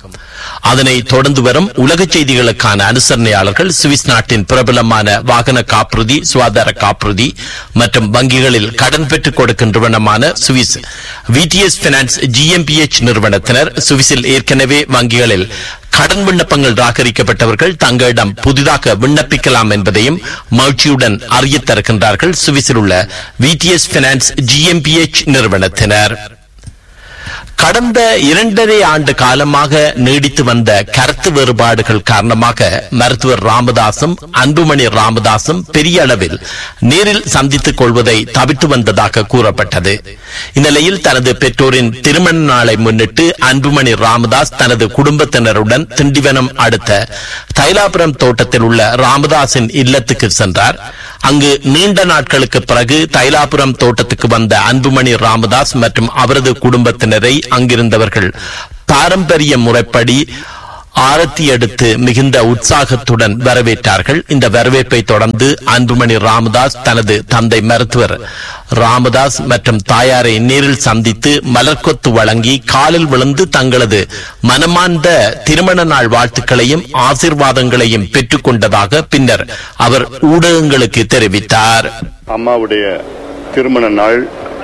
Speaker 1: அதனை தொடர்ந்து வரும் உலக செய்திகளுக்கான அனுசரணையாளர்கள் சுவிஸ் நாட்டின் பிரபலமான வாகன காப்புறுதி சுகாதார காப்புறுதி மற்றும் வங்கிகளில் கடன் பெற்றுக் கொடுக்கும் நிறுவனமான சுவிஸ் விடிஎஸ் பினான்ஸ் ஜிஎம்பிஎச் நிறுவனத்தினர் சுவிஸில் ஏற்கனவே வங்கிகளில் கடன் விண்ணப்பங்கள் ராகரிக்கப்பட்டவர்கள் தங்களிடம் புதிதாக விண்ணப்பிக்கலாம் என்பதையும் மகிழ்ச்சியுடன் அறியத் தருகின்றார்கள் சுவிஸில் உள்ள விடிஎஸ் பினான்ஸ் ஜிஎம்பிஎச் நிறுவனத்தினர் கடந்த இரண்டரை ஆண்டு காலமாக நீடித்து வந்த கருத்து வேறுபாடுகள் காரணமாக மருத்துவர் ராமதாசும் அன்புமணி ராமதாசும் பெரிய அளவில் நேரில் சந்தித்துக் கொள்வதை தவிர்த்து வந்ததாக கூறப்பட்டது இந்நிலையில் தனது பெற்றோரின் திருமண நாளை முன்னிட்டு அன்புமணி ராமதாஸ் தனது குடும்பத்தினருடன் திண்டிவனம் அடுத்த தைலாபுரம் தோட்டத்தில் உள்ள ராமதாசின் இல்லத்துக்கு சென்றார் அங்கு நீண்ட நாட்களுக்கு பிறகு தைலாபுரம் தோட்டத்துக்கு வந்த அன்புமணி ராமதாஸ் மற்றும் அவரது குடும்பத்தினரை அங்கிருந்தவர்கள் பாரம்பரிய முறைப்படி ஆரத்தி எடுத்து மிகுந்த உற்சாகத்துடன் வரவேற்றார்கள் இந்த வரவேற்பை தொடர்ந்து அன்புமணி ராமதாஸ் தனது தந்தை மருத்துவர் ராமதாஸ் மற்றும் தாயாரை நேரில் சந்தித்து மலர்கொத்து வழங்கி காலில் விழுந்து தங்களது மனமார்ந்த திருமண நாள் வாழ்த்துக்களையும் ஆசீர்வாதங்களையும் பெற்றுக் கொண்டதாக பின்னர் அவர் ஊடகங்களுக்கு தெரிவித்தார்
Speaker 8: அம்மாவுடைய திருமண நாள்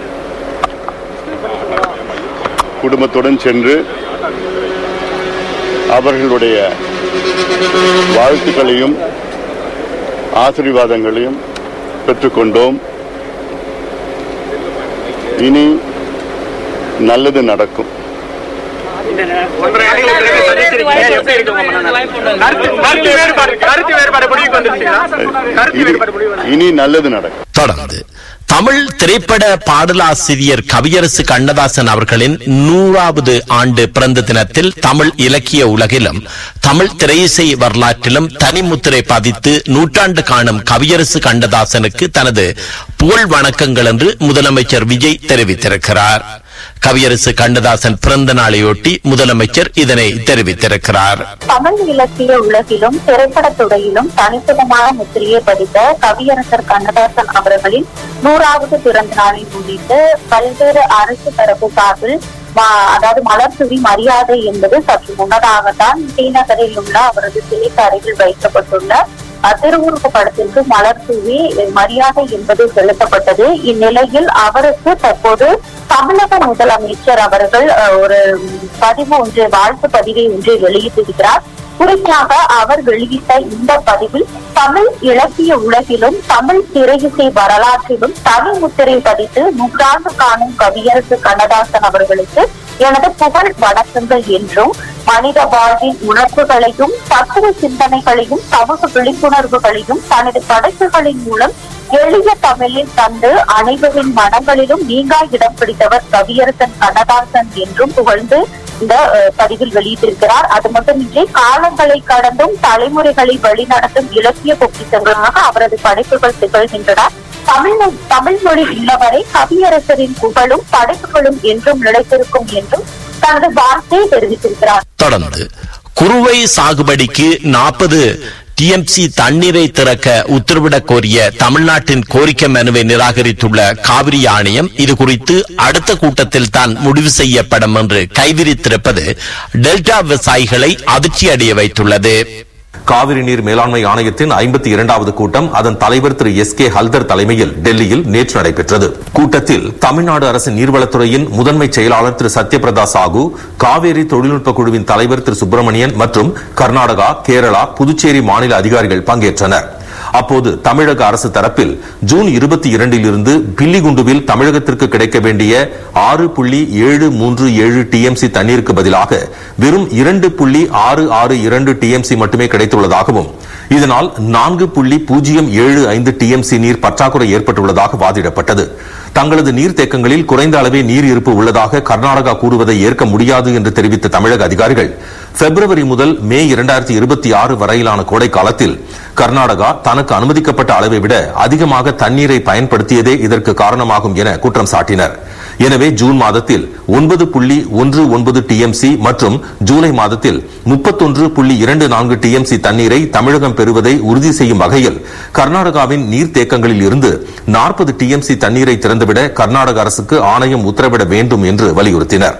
Speaker 8: குடும்பத்துடன் சென்று அவர்களுடைய வாழ்த்துக்களையும் ஆசீர்வாதங்களையும் பெற்றுக்கொண்டோம் இனி நல்லது நடக்கும் இனி- இனி நல்லது நடக்கும்
Speaker 1: தொடர்ந்து தமிழ் திரைப்பட பாடலாசிரியர் கவியரசு கண்ணதாசன் அவர்களின் நூறாவது ஆண்டு பிறந்த தினத்தில் தமிழ் இலக்கிய உலகிலும் தமிழ் திரையிசை வரலாற்றிலும் தனிமுத்திரை பதித்து நூற்றாண்டு காணும் கவியரசு கண்ணதாசனுக்கு தனது புகழ் வணக்கங்கள் என்று முதலமைச்சர் விஜய் தெரிவித்திருக்கிறார் கவியரசு கண்ணதாசன் பிறந்த நாளையொட்டி முதலமைச்சர் இதனை தெரிவித்திருக்கிறார்
Speaker 9: தமிழ் இலக்கிய உலகிலும் திரைப்படத் துறையிலும் தனித்துவமான முத்திரையை பதித்த கவியரசர் கண்ணதாசன் அவர்களின் நூறாவது பிறந்த நாளை முன்னிட்டு பல்வேறு அரசு தரப்பு சார்பில் ம- அதாவது மலர் தூவி மரியாதை என்பது சற்று முன்னதாகத்தான் டி நகரில் உள்ள அவரது சிலைக்கு அருகில் வைக்கப்பட்டுள்ள அஹ், திருவுருவ படத்திற்கு மலர் தூவி அஹ், மரியாதை என்பது செலுத்தப்பட்டது இந்நிலையில் அவருக்கு தற்போது தமிழக முதலமைச்சர் அவர்கள் அஹ், ஒரு பதிவு ஒன்று வாழ்த்து பதிவை ஒன்று வெளியிட்டிருக்கிறார் குறிப்பாக அவர் வெளியிட்ட இந்த பதிவில் தமிழ் இலக்கிய உலகிலும் தமிழ் திரையிசை வரலாற்றிலும் தனி முத்திரை பதித்து நூற்றாண்டு காணும் கவியரசு கண்ணதாசன் அவர்களுக்கு எனது புகழ் வணக்கங்கள் என்றும் மனித வாழ்வின் உணர்வுகளையும் தத்துவ சிந்தனைகளையும் சமூக விழிப்புணர்வுகளையும் தனது படைப்புகளின் மூலம் எளிய தமிழில் தந்து அனைவரின் மனங்களிலும் நீங்கா இடம் பிடித்தவர் கவியரசன் கண்ணதாசன் என்றும் புகழ்ந்து இந்த அஹ், பதிவில் வெளியிட்டிருக்கிறார் அது மட்டுமின்றி காலங்களை கடந்தும் தலைமுறைகளை வழிநடத்தும் இலக்கிய பொக்கிஷங்களாக அவரது படைப்புகள் திகழ்கின்றன தமிழ் தமிழ் மொழி உள்ளவரை கவியரசரின் புகழும் படைப்புகளும் என்றும் நிலைத்திருக்கும் என்றும் தனது வார்த்தையை தெரிவித்திருக்கிறார்
Speaker 1: தொடர்ந்து குறுவை சாகுபடிக்கு நாற்பது டிஎம்சி தண்ணீரை திறக்க உத்தரவிடக் கோரிய தமிழ்நாட்டின் கோரிக்கை மனுவை நிராகரித்துள்ள காவிரி ஆணையம் இது குறித்து அடுத்த கூட்டத்தில் தான் முடிவு செய்யப்படும் என்று கைவிரித்திருப்பது டெல்டா விவசாயிகளை அதிர்ச்சியடைய வைத்துள்ளது
Speaker 10: காவிரி நீர் மேலாண்மை ஆணையத்தின் ஐம்பத்தி இரண்டாவது கூட்டம் அதன் தலைவர் திரு எஸ் கே ஹல்தர் தலைமையில் டெல்லியில் நேற்று நடைபெற்றது கூட்டத்தில் தமிழ்நாடு அரசு நீர்வளத்துறையின் முதன்மை செயலாளர் திரு சத்யபிரதா சாகு காவேரி தொழில்நுட்ப குழுவின் தலைவர் திரு சுப்பிரமணியன் மற்றும் கர்நாடகா கேரளா புதுச்சேரி மாநில அதிகாரிகள் பங்கேற்றனர் அப்போது தமிழக அரசு தரப்பில் ஜூன் இருபத்தி இரண்டில் இருந்து பில்லிகுண்டுவில் தமிழகத்திற்கு கிடைக்க வேண்டிய ஆறு புள்ளி ஏழு மூன்று ஏழு டிஎம்சி தண்ணீருக்கு பதிலாக வெறும் இரண்டு புள்ளி ஆறு ஆறு இரண்டு டிஎம்சி மட்டுமே கிடைத்துள்ளதாகவும் இதனால் நான்கு புள்ளி பூஜ்ஜியம் ஏழு ஐந்து டிஎம்சி நீர் பற்றாக்குறை ஏற்பட்டுள்ளதாக வாதிடப்பட்டது தங்களது நீர்த்தேக்கங்களில் குறைந்த அளவே நீர் இருப்பு உள்ளதாக கர்நாடகா கூறுவதை ஏற்க முடியாது என்று தெரிவித்த தமிழக அதிகாரிகள் பிப்ரவரி முதல் மே இரண்டாயிரத்தி இருபத்தி ஆறு வரையிலான கோடை காலத்தில் கர்நாடகா தனக்கு அனுமதிக்கப்பட்ட அளவை விட அதிகமாக தண்ணீரை பயன்படுத்தியதே இதற்கு காரணமாகும் என குற்றம் சாட்டினர் எனவே ஜூன் மாதத்தில் ஒன்பது புள்ளி ஒன்று ஒன்பது டிஎம்சி மற்றும் ஜூலை மாதத்தில் முப்பத்தொன்று புள்ளி இரண்டு நான்கு டிஎம்சி தண்ணீரை தமிழகம் பெறுவதை உறுதி செய்யும் வகையில் கர்நாடகாவின் நீர்த்தேக்கங்களில் இருந்து நாற்பது டிஎம்சி தண்ணீரை திறந்துவிட கர்நாடக அரசுக்கு ஆணையம் உத்தரவிட வேண்டும் என்று வலியுறுத்தினர்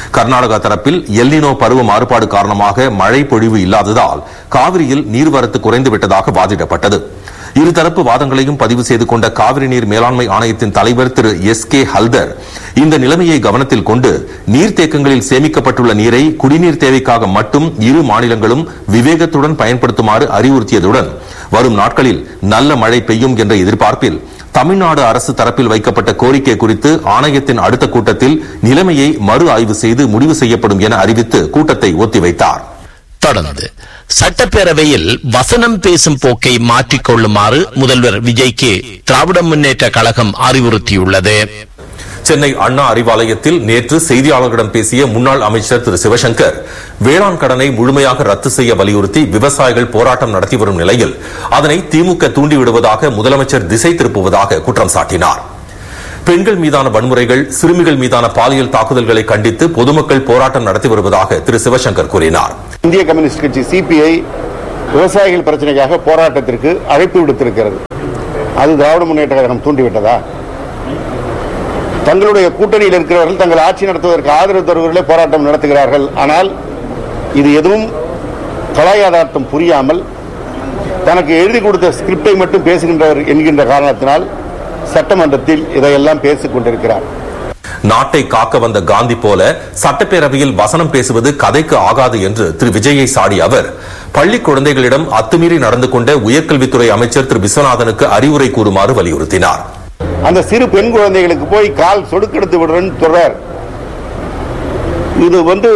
Speaker 10: கர்நாடகா தரப்பில் எல்லினோ பருவ மாறுபாடு காரணமாக மழை பொழிவு இல்லாததால் காவிரியில் நீர்வரத்து குறைந்து விட்டதாக வாதிடப்பட்டது இருதரப்பு வாதங்களையும் பதிவு செய்து கொண்ட காவிரி நீர் மேலாண்மை ஆணையத்தின் தலைவர் திரு எஸ் கே ஹல்தர் இந்த நிலைமையை கவனத்தில் கொண்டு நீர்த்தேக்கங்களில் சேமிக்கப்பட்டுள்ள நீரை குடிநீர் தேவைக்காக மட்டும் இரு மாநிலங்களும் விவேகத்துடன் பயன்படுத்துமாறு அறிவுறுத்தியதுடன் வரும் நாட்களில் நல்ல மழை பெய்யும் என்ற எதிர்பார்ப்பில் தமிழ்நாடு அரசு தரப்பில் வைக்கப்பட்ட கோரிக்கை குறித்து ஆணையத்தின் அடுத்த கூட்டத்தில் நிலைமையை மறு ஆய்வு செய்து முடிவு செய்யப்படும் என அறிவித்து கூட்டத்தை ஒத்திவைத்தார்
Speaker 1: தொடர்ந்து சட்டப்பேரவையில் வசனம் பேசும் போக்கை மாற்றிக்கொள்ளுமாறு முதல்வர் விஜய்க்கு திராவிட முன்னேற்ற கழகம் அறிவுறுத்தியுள்ளது
Speaker 10: சென்னை அண்ணா அறிவாலயத்தில் நேற்று செய்தியாளர்களிடம் பேசிய முன்னாள் அமைச்சர் திரு சிவசங்கர் வேளாண் கடனை முழுமையாக ரத்து செய்ய வலியுறுத்தி விவசாயிகள் போராட்டம் நடத்தி வரும் நிலையில் அதனை திமுக தூண்டிவிடுவதாக முதலமைச்சர் திசை திருப்புவதாக குற்றம் சாட்டினார் பெண்கள் மீதான வன்முறைகள் சிறுமிகள் மீதான பாலியல் தாக்குதல்களை கண்டித்து பொதுமக்கள் போராட்டம் நடத்தி வருவதாக திரு சிவசங்கர் கூறினார்
Speaker 8: இந்திய கம்யூனிஸ்ட் கட்சி சிபிஐ விவசாயிகள் பிரச்சனைக்காக போராட்டத்திற்கு அழைப்பு விடுத்திருக்கிறது அது திராவிட முன்னேற்ற கழகம் தூண்டிவிட்டதா தங்களுடைய கூட்டணியில் இருக்கிறவர்கள் தங்கள் ஆட்சி நடத்துவதற்கு ஆதரவு தருவர்களே போராட்டம் நடத்துகிறார்கள் ஆனால் இது எதுவும் கலாயாதார்த்தம் புரியாமல் தனக்கு எழுதி கொடுத்த ஸ்கிரிப்டை மட்டும் பேசுகின்றவர் என்கின்ற காரணத்தினால் சட்டமன்றத்தில் இதையெல்லாம் பேசிக் கொண்டிருக்கிறார்
Speaker 10: நாட்டை காக்க வந்த காந்தி போல சட்டப்பேரவையில் வசனம் பேசுவது கதைக்கு ஆகாது என்று திரு விஜயை சாடிய அவர் பள்ளி குழந்தைகளிடம் அத்துமீறி நடந்து கொண்ட உயர்கல்வித்துறை அமைச்சர் திரு விஸ்வநாதனுக்கு அறிவுரை கூறுமாறு வலியுறுத்தினார்
Speaker 8: அந்த சிறு பெண் குழந்தைகளுக்கு போய் கால் சொடுக்கெடுத்து விடுறேன்னு சொல்றார் இது வந்து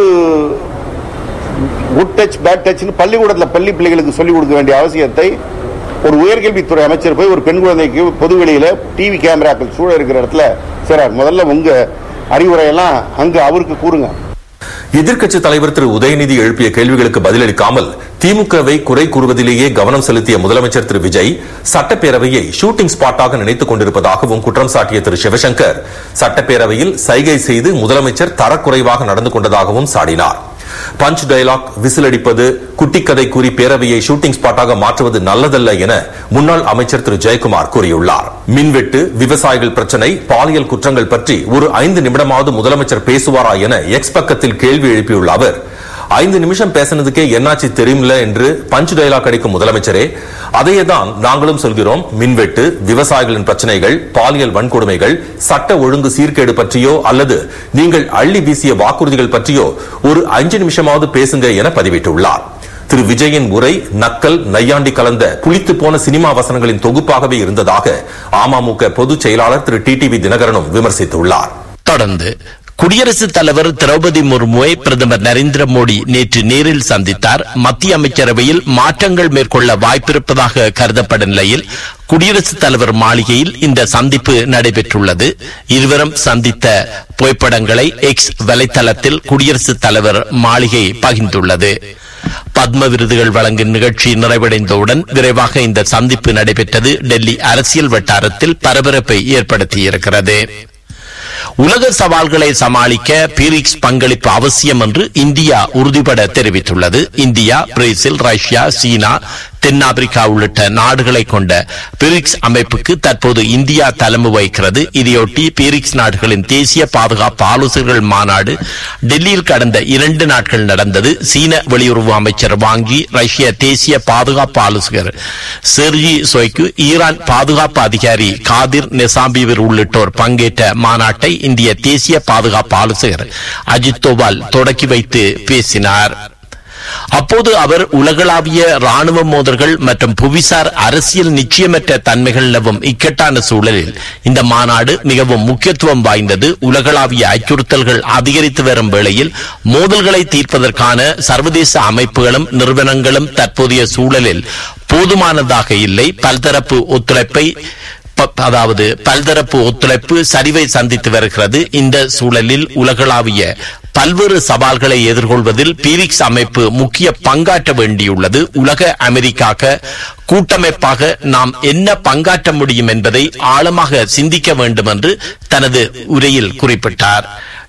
Speaker 8: குட் டச் பேட் டச்னு பள்ளிக்கூடத்தில் பள்ளி பிள்ளைகளுக்கு சொல்லிக் கொடுக்க வேண்டிய அவசியத்தை ஒரு உயர்கல்வித்துறை அமைச்சர் போய் ஒரு பெண் குழந்தைக்கு பொதுவெளியில டிவி கேமராக்கள் சூழ இருக்கிற இடத்துல சார் முதல்ல உங்க அறிவுரையெல்லாம் அங்க அவருக்கு கூறுங்க
Speaker 10: எதிர்க்கட்சி தலைவர் திரு உதயநிதி எழுப்பிய கேள்விகளுக்கு பதிலளிக்காமல் திமுகவை குறை கூறுவதிலேயே கவனம் செலுத்திய முதலமைச்சர் திரு விஜய் சட்டப்பேரவையை ஷூட்டிங் ஸ்பாட்டாக நினைத்துக் கொண்டிருப்பதாகவும் குற்றம் சாட்டிய திரு சிவசங்கர் சட்டப்பேரவையில் சைகை செய்து முதலமைச்சர் தரக்குறைவாக நடந்து கொண்டதாகவும் சாடினார் பஞ்ச் டயலாக் விசிலடிப்பது குட்டிக்கதை கூறி பேரவையை ஷூட்டிங் ஸ்பாட்டாக மாற்றுவது நல்லதல்ல என முன்னாள் அமைச்சர் திரு ஜெயக்குமார் கூறியுள்ளார் மின்வெட்டு விவசாயிகள் பிரச்சனை பாலியல் குற்றங்கள் பற்றி ஒரு ஐந்து நிமிடமாவது முதலமைச்சர் பேசுவாரா என எக்ஸ் பக்கத்தில் கேள்வி எழுப்பியுள்ள அவர் ஐந்து நிமிஷம் பேசினதுக்கே என்னாச்சு தெரியுமில்ல என்று பஞ்ச் டயலாக் அடிக்கும் முதலமைச்சரே அதையே தான் நாங்களும் சொல்கிறோம் மின்வெட்டு விவசாயிகளின் பிரச்சனைகள் பாலியல் வன்கொடுமைகள் சட்ட ஒழுங்கு சீர்கேடு பற்றியோ அல்லது நீங்கள் அள்ளி வீசிய வாக்குறுதிகள் பற்றியோ ஒரு அஞ்சு நிமிஷமாவது பேசுங்க என பதிவிட்டுள்ளார் திரு விஜயின் உரை நக்கல் நையாண்டி கலந்த புளித்து போன சினிமா வசனங்களின் தொகுப்பாகவே இருந்ததாக அமமுக பொதுச் செயலாளர் திரு டிடிவி தினகரனும் விமர்சித்துள்ளார்
Speaker 1: தொடர்ந்து குடியரசுத் தலைவர் திரௌபதி முர்முவை பிரதமர் நரேந்திர மோடி நேற்று நேரில் சந்தித்தார் மத்திய அமைச்சரவையில் மாற்றங்கள் மேற்கொள்ள வாய்ப்பிருப்பதாக கருதப்படும் நிலையில் குடியரசுத் தலைவர் மாளிகையில் இந்த சந்திப்பு நடைபெற்றுள்ளது இருவரும் சந்தித்த புகைப்படங்களை எக்ஸ் வலைத்தளத்தில் குடியரசுத் தலைவர் மாளிகை பகிர்ந்துள்ளது பத்ம விருதுகள் வழங்கும் நிகழ்ச்சி நிறைவடைந்தவுடன் விரைவாக இந்த சந்திப்பு நடைபெற்றது டெல்லி அரசியல் வட்டாரத்தில் பரபரப்பை ஏற்படுத்தியிருக்கிறது உலக சவால்களை சமாளிக்க பீரிக்ஸ் பங்களிப்பு அவசியம் என்று இந்தியா உறுதிபட தெரிவித்துள்ளது இந்தியா பிரேசில் ரஷ்யா சீனா தென்னாப்பிரிக்கா உள்ளிட்ட நாடுகளை கொண்ட பிரிக்ஸ் அமைப்புக்கு தற்போது இந்தியா தலைமை வகிக்கிறது இதையொட்டி பீரிக்ஸ் நாடுகளின் தேசிய பாதுகாப்பு ஆலோசகர்கள் மாநாடு டெல்லியில் கடந்த இரண்டு நாட்கள் நடந்தது சீன வெளியுறவு அமைச்சர் வாங்கி ரஷ்ய தேசிய பாதுகாப்பு ஆலோசகர் செர்ஜி சொய்க்கு ஈரான் பாதுகாப்பு அதிகாரி காதிர் நெசாம்பிவர் உள்ளிட்டோர் பங்கேற்ற மாநாட்டை இந்திய தேசிய பாதுகாப்பு ஆலோசகர் அஜித் தோவால் தொடக்கி வைத்து பேசினார் அப்போது அவர் உலகளாவிய ராணுவ மோதல்கள் மற்றும் புவிசார் அரசியல் நிச்சயமற்ற தன்மைகள் நிலவும் இக்கட்டான சூழலில் இந்த மாநாடு மிகவும் முக்கியத்துவம் வாய்ந்தது உலகளாவிய அச்சுறுத்தல்கள் அதிகரித்து வரும் வேளையில் மோதல்களை தீர்ப்பதற்கான சர்வதேச அமைப்புகளும் நிறுவனங்களும் தற்போதைய சூழலில் போதுமானதாக இல்லை பல்தரப்பு ஒத்துழைப்பை ப- அதாவது பல்தரப்பு ஒத்துழைப்பு சரிவை சந்தித்து வருகிறது இந்த சூழலில் உலகளாவிய பல்வேறு சவால்களை எதிர்கொள்வதில் பீரிக்ஸ் அமைப்பு முக்கிய பங்காற்ற வேண்டியுள்ளது உலக அமெரிக்காக கூட்டமைப்பாக நாம் என்ன பங்காற்ற முடியும் என்பதை ஆழமாக சிந்திக்க வேண்டும் என்று தனது உரையில் குறிப்பிட்டார்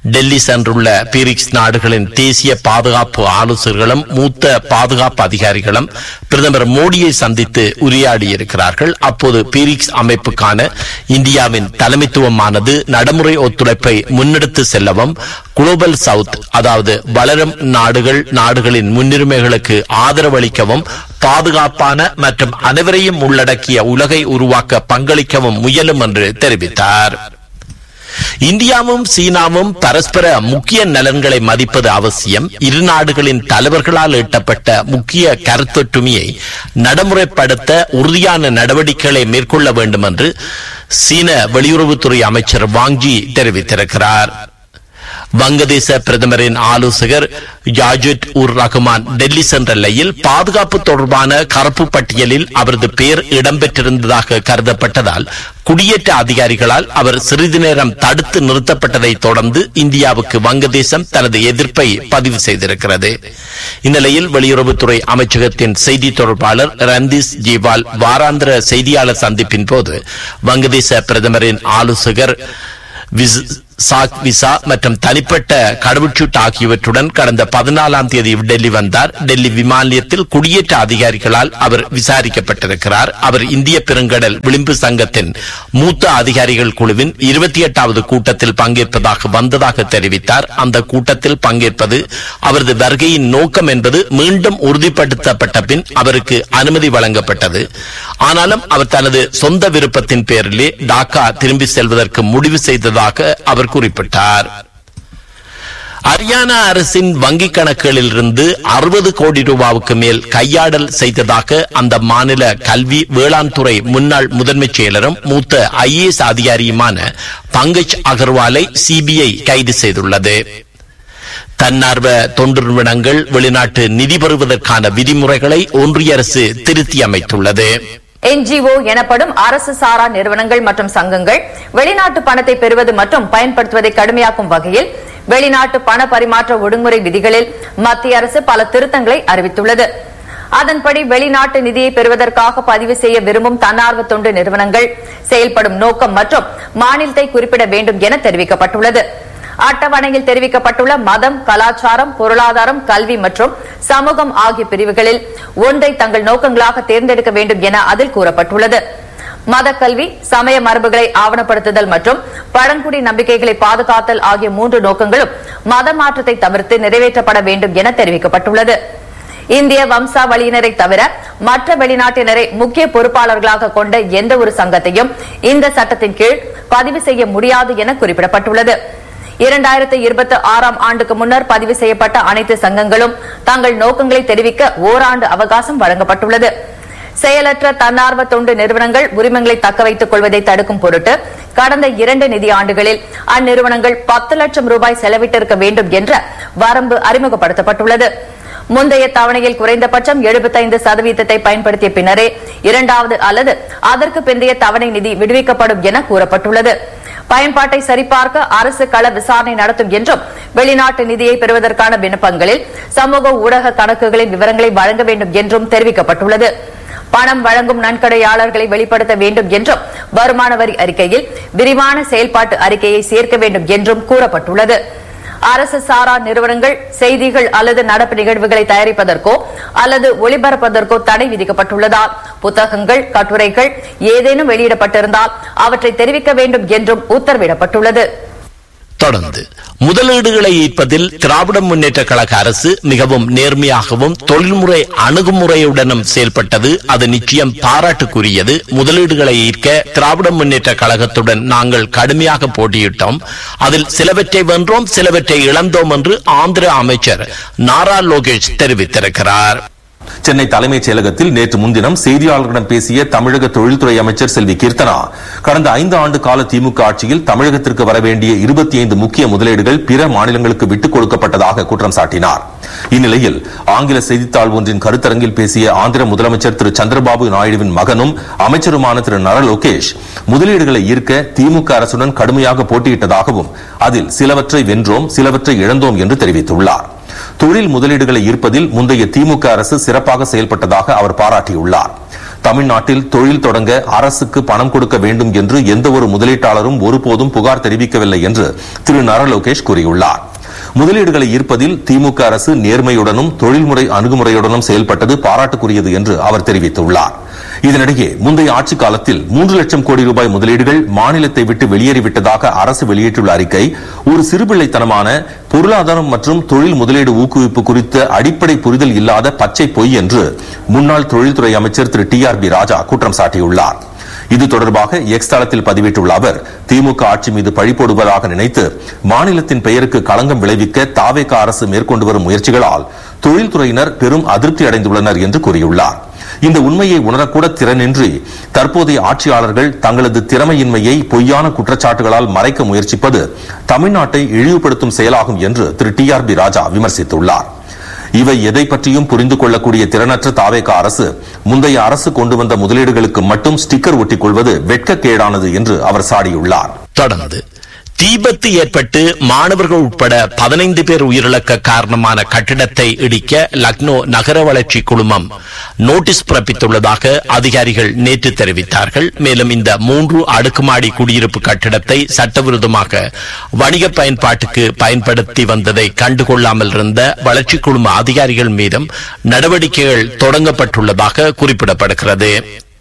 Speaker 1: டெல்லி சென்றுள்ள பீரிக்ஸ் நாடுகளின் தேசிய பாதுகாப்பு ஆலோசகர்களும் மூத்த பாதுகாப்பு அதிகாரிகளும் பிரதமர் மோடியை சந்தித்து உரையாடியிருக்கிறார்கள் அப்போது பீரிக்ஸ் அமைப்புக்கான இந்தியாவின் தலைமைத்துவமானது நடைமுறை ஒத்துழைப்பை முன்னெடுத்து செல்லவும் குளோபல் சவுத் அதாவது வளரும் நாடுகள் நாடுகளின் முன்னுரிமைகளுக்கு ஆதரவளிக்கவும் பாதுகாப்பான மற்றும் அனைவரையும் உள்ளடக்கிய உலகை உருவாக்க பங்களிக்கவும் முயலும் என்று தெரிவித்தார் இந்தியாவும் சீனாவும் பரஸ்பர முக்கிய நலன்களை மதிப்பது அவசியம் இரு நாடுகளின் தலைவர்களால் எட்டப்பட்ட முக்கிய கருத்தொற்றுமையை நடைமுறைப்படுத்த உறுதியான நடவடிக்கைகளை மேற்கொள்ள வேண்டும் என்று சீன வெளியுறவுத்துறை அமைச்சர் வாங்கி தெரிவித்திருக்கிறார் வங்கதேச பிரதமரின் ஆலோசகர் ஜாஜுட் உர் ரஹ்மான் டெல்லி சென்ற நிலையில் பாதுகாப்பு தொடர்பான கருப்பு பட்டியலில் அவரது பெயர் இடம்பெற்றிருந்ததாக கருதப்பட்டதால் குடியேற்ற அதிகாரிகளால் அவர் சிறிது நேரம் தடுத்து நிறுத்தப்பட்டதை தொடர்ந்து இந்தியாவுக்கு வங்கதேசம் தனது எதிர்ப்பை பதிவு செய்திருக்கிறது இந்நிலையில் வெளியுறவுத்துறை அமைச்சகத்தின் செய்தி தொடர்பாளர் ரந்தீஸ் ஜிவால் வாராந்திர செய்தியாளர் சந்திப்பின் போது வங்கதேச பிரதமரின் ஆலோசகர் விஸ்- சாக் விசா மற்றும் தனிப்பட்ட கடவுச்சீட்டு ஆகியவற்றுடன் கடந்த பதினாலாம் தேதி டெல்லி வந்தார் டெல்லி விமான நிலையத்தில் குடியேற்ற அதிகாரிகளால் அவர் விசாரிக்கப்பட்டிருக்கிறார் அவர் இந்திய பெருங்கடல் விளிம்பு சங்கத்தின் மூத்த அதிகாரிகள் குழுவின் இருபத்தி எட்டாவது கூட்டத்தில் பங்கேற்பதாக வந்ததாக தெரிவித்தார் அந்த கூட்டத்தில் பங்கேற்பது அவரது வருகையின் நோக்கம் என்பது மீண்டும் உறுதிப்படுத்தப்பட்ட பின் அவருக்கு அனுமதி வழங்கப்பட்டது ஆனாலும் அவர் தனது சொந்த விருப்பத்தின் பேரிலே டாக்கா திரும்பி செல்வதற்கு முடிவு செய்ததாக அவர் குறிப்பிட்டார் ஹரியானா அரசின் வங்கிக் கணக்குகளில் இருந்து அறுபது கோடி ரூபாவுக்கு மேல் கையாடல் செய்ததாக அந்த மாநில கல்வி வேளாண் துறை முன்னாள் முதன்மைச் செயலரும் மூத்த ஐஏஎஸ் அதிகாரியுமான பங்கஜ் அகர்வாலை சிபிஐ கைது செய்துள்ளது தன்னார்வ தொண்டு நிறுவனங்கள் வெளிநாட்டு நிதி பெறுவதற்கான விதிமுறைகளை ஒன்றிய அரசு திருத்தி அமைத்துள்ளது
Speaker 11: என்ஜிஓ எனப்படும் அரசு சாரா நிறுவனங்கள் மற்றும் சங்கங்கள் வெளிநாட்டு பணத்தை பெறுவது மற்றும் பயன்படுத்துவதை கடுமையாக்கும் வகையில் வெளிநாட்டு பண பரிமாற்ற ஒழுங்குமுறை விதிகளில் மத்திய அரசு பல திருத்தங்களை அறிவித்துள்ளது அதன்படி வெளிநாட்டு நிதியை பெறுவதற்காக பதிவு செய்ய விரும்பும் தன்னார்வ தொண்டு நிறுவனங்கள் செயல்படும் நோக்கம் மற்றும் மாநிலத்தை குறிப்பிட வேண்டும் என தெரிவிக்கப்பட்டுள்ளது அட்டவணையில் தெரிவிக்கப்பட்டுள்ள மதம் கலாச்சாரம் பொருளாதாரம் கல்வி மற்றும் சமூகம் ஆகிய பிரிவுகளில் ஒன்றை தங்கள் நோக்கங்களாக தேர்ந்தெடுக்க வேண்டும் என அதில் கூறப்பட்டுள்ளது மத கல்வி சமய மரபுகளை ஆவணப்படுத்துதல் மற்றும் பழங்குடி நம்பிக்கைகளை பாதுகாத்தல் ஆகிய மூன்று நோக்கங்களும் மத மாற்றத்தை தவிர்த்து நிறைவேற்றப்பட வேண்டும் என தெரிவிக்கப்பட்டுள்ளது இந்திய வம்சாவளியினரை தவிர மற்ற வெளிநாட்டினரை முக்கிய பொறுப்பாளர்களாக கொண்ட எந்த ஒரு சங்கத்தையும் இந்த சட்டத்தின் கீழ் பதிவு செய்ய முடியாது என குறிப்பிடப்பட்டுள்ளது இரண்டாயிரத்தி இருபத்தி ஆறாம் ஆண்டுக்கு முன்னர் பதிவு செய்யப்பட்ட அனைத்து சங்கங்களும் தங்கள் நோக்கங்களை தெரிவிக்க ஓராண்டு அவகாசம் வழங்கப்பட்டுள்ளது செயலற்ற தன்னார்வ தொண்டு நிறுவனங்கள் உரிமங்களை தக்க வைத்துக் கொள்வதை தடுக்கும் பொருட்டு கடந்த இரண்டு நிதி ஆண்டுகளில் அந்நிறுவனங்கள் பத்து லட்சம் ரூபாய் செலவிட்டிருக்க வேண்டும் என்ற வரம்பு அறிமுகப்படுத்தப்பட்டுள்ளது முந்தைய தவணையில் குறைந்தபட்சம் 75% சதவீதத்தை பயன்படுத்திய பின்னரே இரண்டாவது அல்லது அதற்கு பிந்தைய தவணை நிதி விடுவிக்கப்படும் என கூறப்பட்டுள்ளது பயன்பாட்டை சரிபார்க்க அரசு கள விசாரணை நடத்தும் என்றும் வெளிநாட்டு நிதியை பெறுவதற்கான விண்ணப்பங்களில் சமூக ஊடக கணக்குகளின் விவரங்களை வழங்க வேண்டும் என்றும் தெரிவிக்கப்பட்டுள்ளது பணம் வழங்கும் நன்கொடையாளர்களை வெளிப்படுத்த வேண்டும் என்றும் வருமான வரி அறிக்கையில் விரிவான செயல்பாட்டு அறிக்கையை சேர்க்க வேண்டும் என்றும் கூறப்பட்டுள்ளது அரசு சாரா நிறுவனங்கள் செய்திகள் அல்லது நடப்பு நிகழ்வுகளை தயாரிப்பதற்கோ அல்லது ஒளிபரப்பதற்கோ தடை விதிக்கப்பட்டுள்ளதால் புத்தகங்கள் கட்டுரைகள் ஏதேனும் வெளியிடப்பட்டிருந்தால் அவற்றை தெரிவிக்க வேண்டும் என்றும் உத்தரவிடப்பட்டுள்ளது
Speaker 1: தொடர்ந்து முதலீடுகளை ஈர்ப்பதில் திராவிட முன்னேற்ற கழக அரசு மிகவும் நேர்மையாகவும் தொழில்முறை அணுகுமுறையுடனும் செயல்பட்டது அது நிச்சயம் பாராட்டுக்குரியது முதலீடுகளை ஈர்க்க திராவிட முன்னேற்ற கழகத்துடன் நாங்கள் கடுமையாக போட்டியிட்டோம் அதில் சிலவற்றை வென்றோம் சிலவற்றை இழந்தோம் என்று ஆந்திர அமைச்சர் நாரா லோகேஷ் தெரிவித்திருக்கிறார்
Speaker 10: சென்னை தலைமைச் செயலகத்தில் நேற்று முன்தினம் செய்தியாளர்களிடம் பேசிய தமிழக தொழில்துறை அமைச்சர் செல்வி கீர்த்தனா கடந்த ஐந்து ஆண்டு கால திமுக ஆட்சியில் தமிழகத்திற்கு வரவேண்டிய இருபத்தி ஐந்து முக்கிய முதலீடுகள் பிற மாநிலங்களுக்கு விட்டுக் கொடுக்கப்பட்டதாக குற்றம் சாட்டினார் இந்நிலையில் ஆங்கில செய்தித்தாள் ஒன்றின் கருத்தரங்கில் பேசிய ஆந்திர முதலமைச்சர் திரு சந்திரபாபு நாயுடுவின் மகனும் அமைச்சருமான திரு நர லோகேஷ் முதலீடுகளை ஈர்க்க திமுக அரசுடன் கடுமையாக போட்டியிட்டதாகவும் அதில் சிலவற்றை வென்றோம் சிலவற்றை இழந்தோம் என்று தெரிவித்துள்ளார் தொழில் முதலீடுகளை ஈர்ப்பதில் முந்தைய திமுக அரசு சிறப்பாக செயல்பட்டதாக அவர் பாராட்டியுள்ளார் தமிழ்நாட்டில் தொழில் தொடங்க அரசுக்கு பணம் கொடுக்க வேண்டும் என்று எந்த ஒரு முதலீட்டாளரும் ஒருபோதும் புகார் தெரிவிக்கவில்லை என்று திரு நர லோகேஷ் கூறியுள்ளார் முதலீடுகளை ஈர்ப்பதில் திமுக அரசு நேர்மையுடனும் தொழில்முறை அணுகுமுறையுடனும் செயல்பட்டது பாராட்டுக்குரியது என்று அவர் தெரிவித்துள்ளார் இதனிடையே முந்தைய ஆட்சி காலத்தில் மூன்று லட்சம் கோடி ரூபாய் முதலீடுகள் மாநிலத்தை விட்டு வெளியேறிவிட்டதாக அரசு வெளியிட்டுள்ள அறிக்கை ஒரு சிறுபிள்ளைத்தனமான பொருளாதாரம் மற்றும் தொழில் முதலீடு ஊக்குவிப்பு குறித்த அடிப்படை புரிதல் இல்லாத பச்சை பொய் என்று முன்னாள் தொழில்துறை அமைச்சர் திரு டி ஆர் பி ராஜா குற்றம் சாட்டியுள்ளார் இது தொடர்பாக எக்ஸ் தளத்தில் பதிவிட்டுள்ள அவர் திமுக ஆட்சி மீது பழி போடுவதாக நினைத்து மாநிலத்தின் பெயருக்கு களங்கம் விளைவிக்க தாவேக அரசு மேற்கொண்டு வரும் முயற்சிகளால் தொழில்துறையினர் பெரும் அதிருப்தி அடைந்துள்ளனர் என்று கூறியுள்ளார் இந்த உண்மையை உணரக்கூட திறனின்றி தற்போதைய ஆட்சியாளர்கள் தங்களது திறமையின்மையை பொய்யான குற்றச்சாட்டுகளால் மறைக்க முயற்சிப்பது தமிழ்நாட்டை இழிவுபடுத்தும் செயலாகும் என்று திரு டி ஆர் பி ராஜா விமர்சித்துள்ளார் இவை எதை பற்றியும் புரிந்து கொள்ளக்கூடிய திறனற்ற தாவேக அரசு முந்தைய அரசு கொண்டு வந்த முதலீடுகளுக்கு மட்டும் ஸ்டிக்கர் ஒட்டிக் கொள்வது வெட்கக்கேடானது என்று அவர் சாடியுள்ளார்
Speaker 1: தொடர்ந்து தீபத்து ஏற்பட்டு மாணவர்கள் உட்பட பதினைந்து பேர் உயிரிழக்க காரணமான கட்டிடத்தை இடிக்க லக்னோ நகர வளர்ச்சி குழுமம் நோட்டீஸ் பிறப்பித்துள்ளதாக அதிகாரிகள் நேற்று தெரிவித்தார்கள் மேலும் இந்த மூன்று அடுக்குமாடி குடியிருப்பு கட்டிடத்தை சட்டவிரோதமாக வணிக பயன்பாட்டுக்கு பயன்படுத்தி வந்ததை கண்டுகொள்ளாமல் இருந்த வளர்ச்சி குழும அதிகாரிகள் மீதும் நடவடிக்கைகள் தொடங்கப்பட்டுள்ளதாக குறிப்பிடப்படுகிறது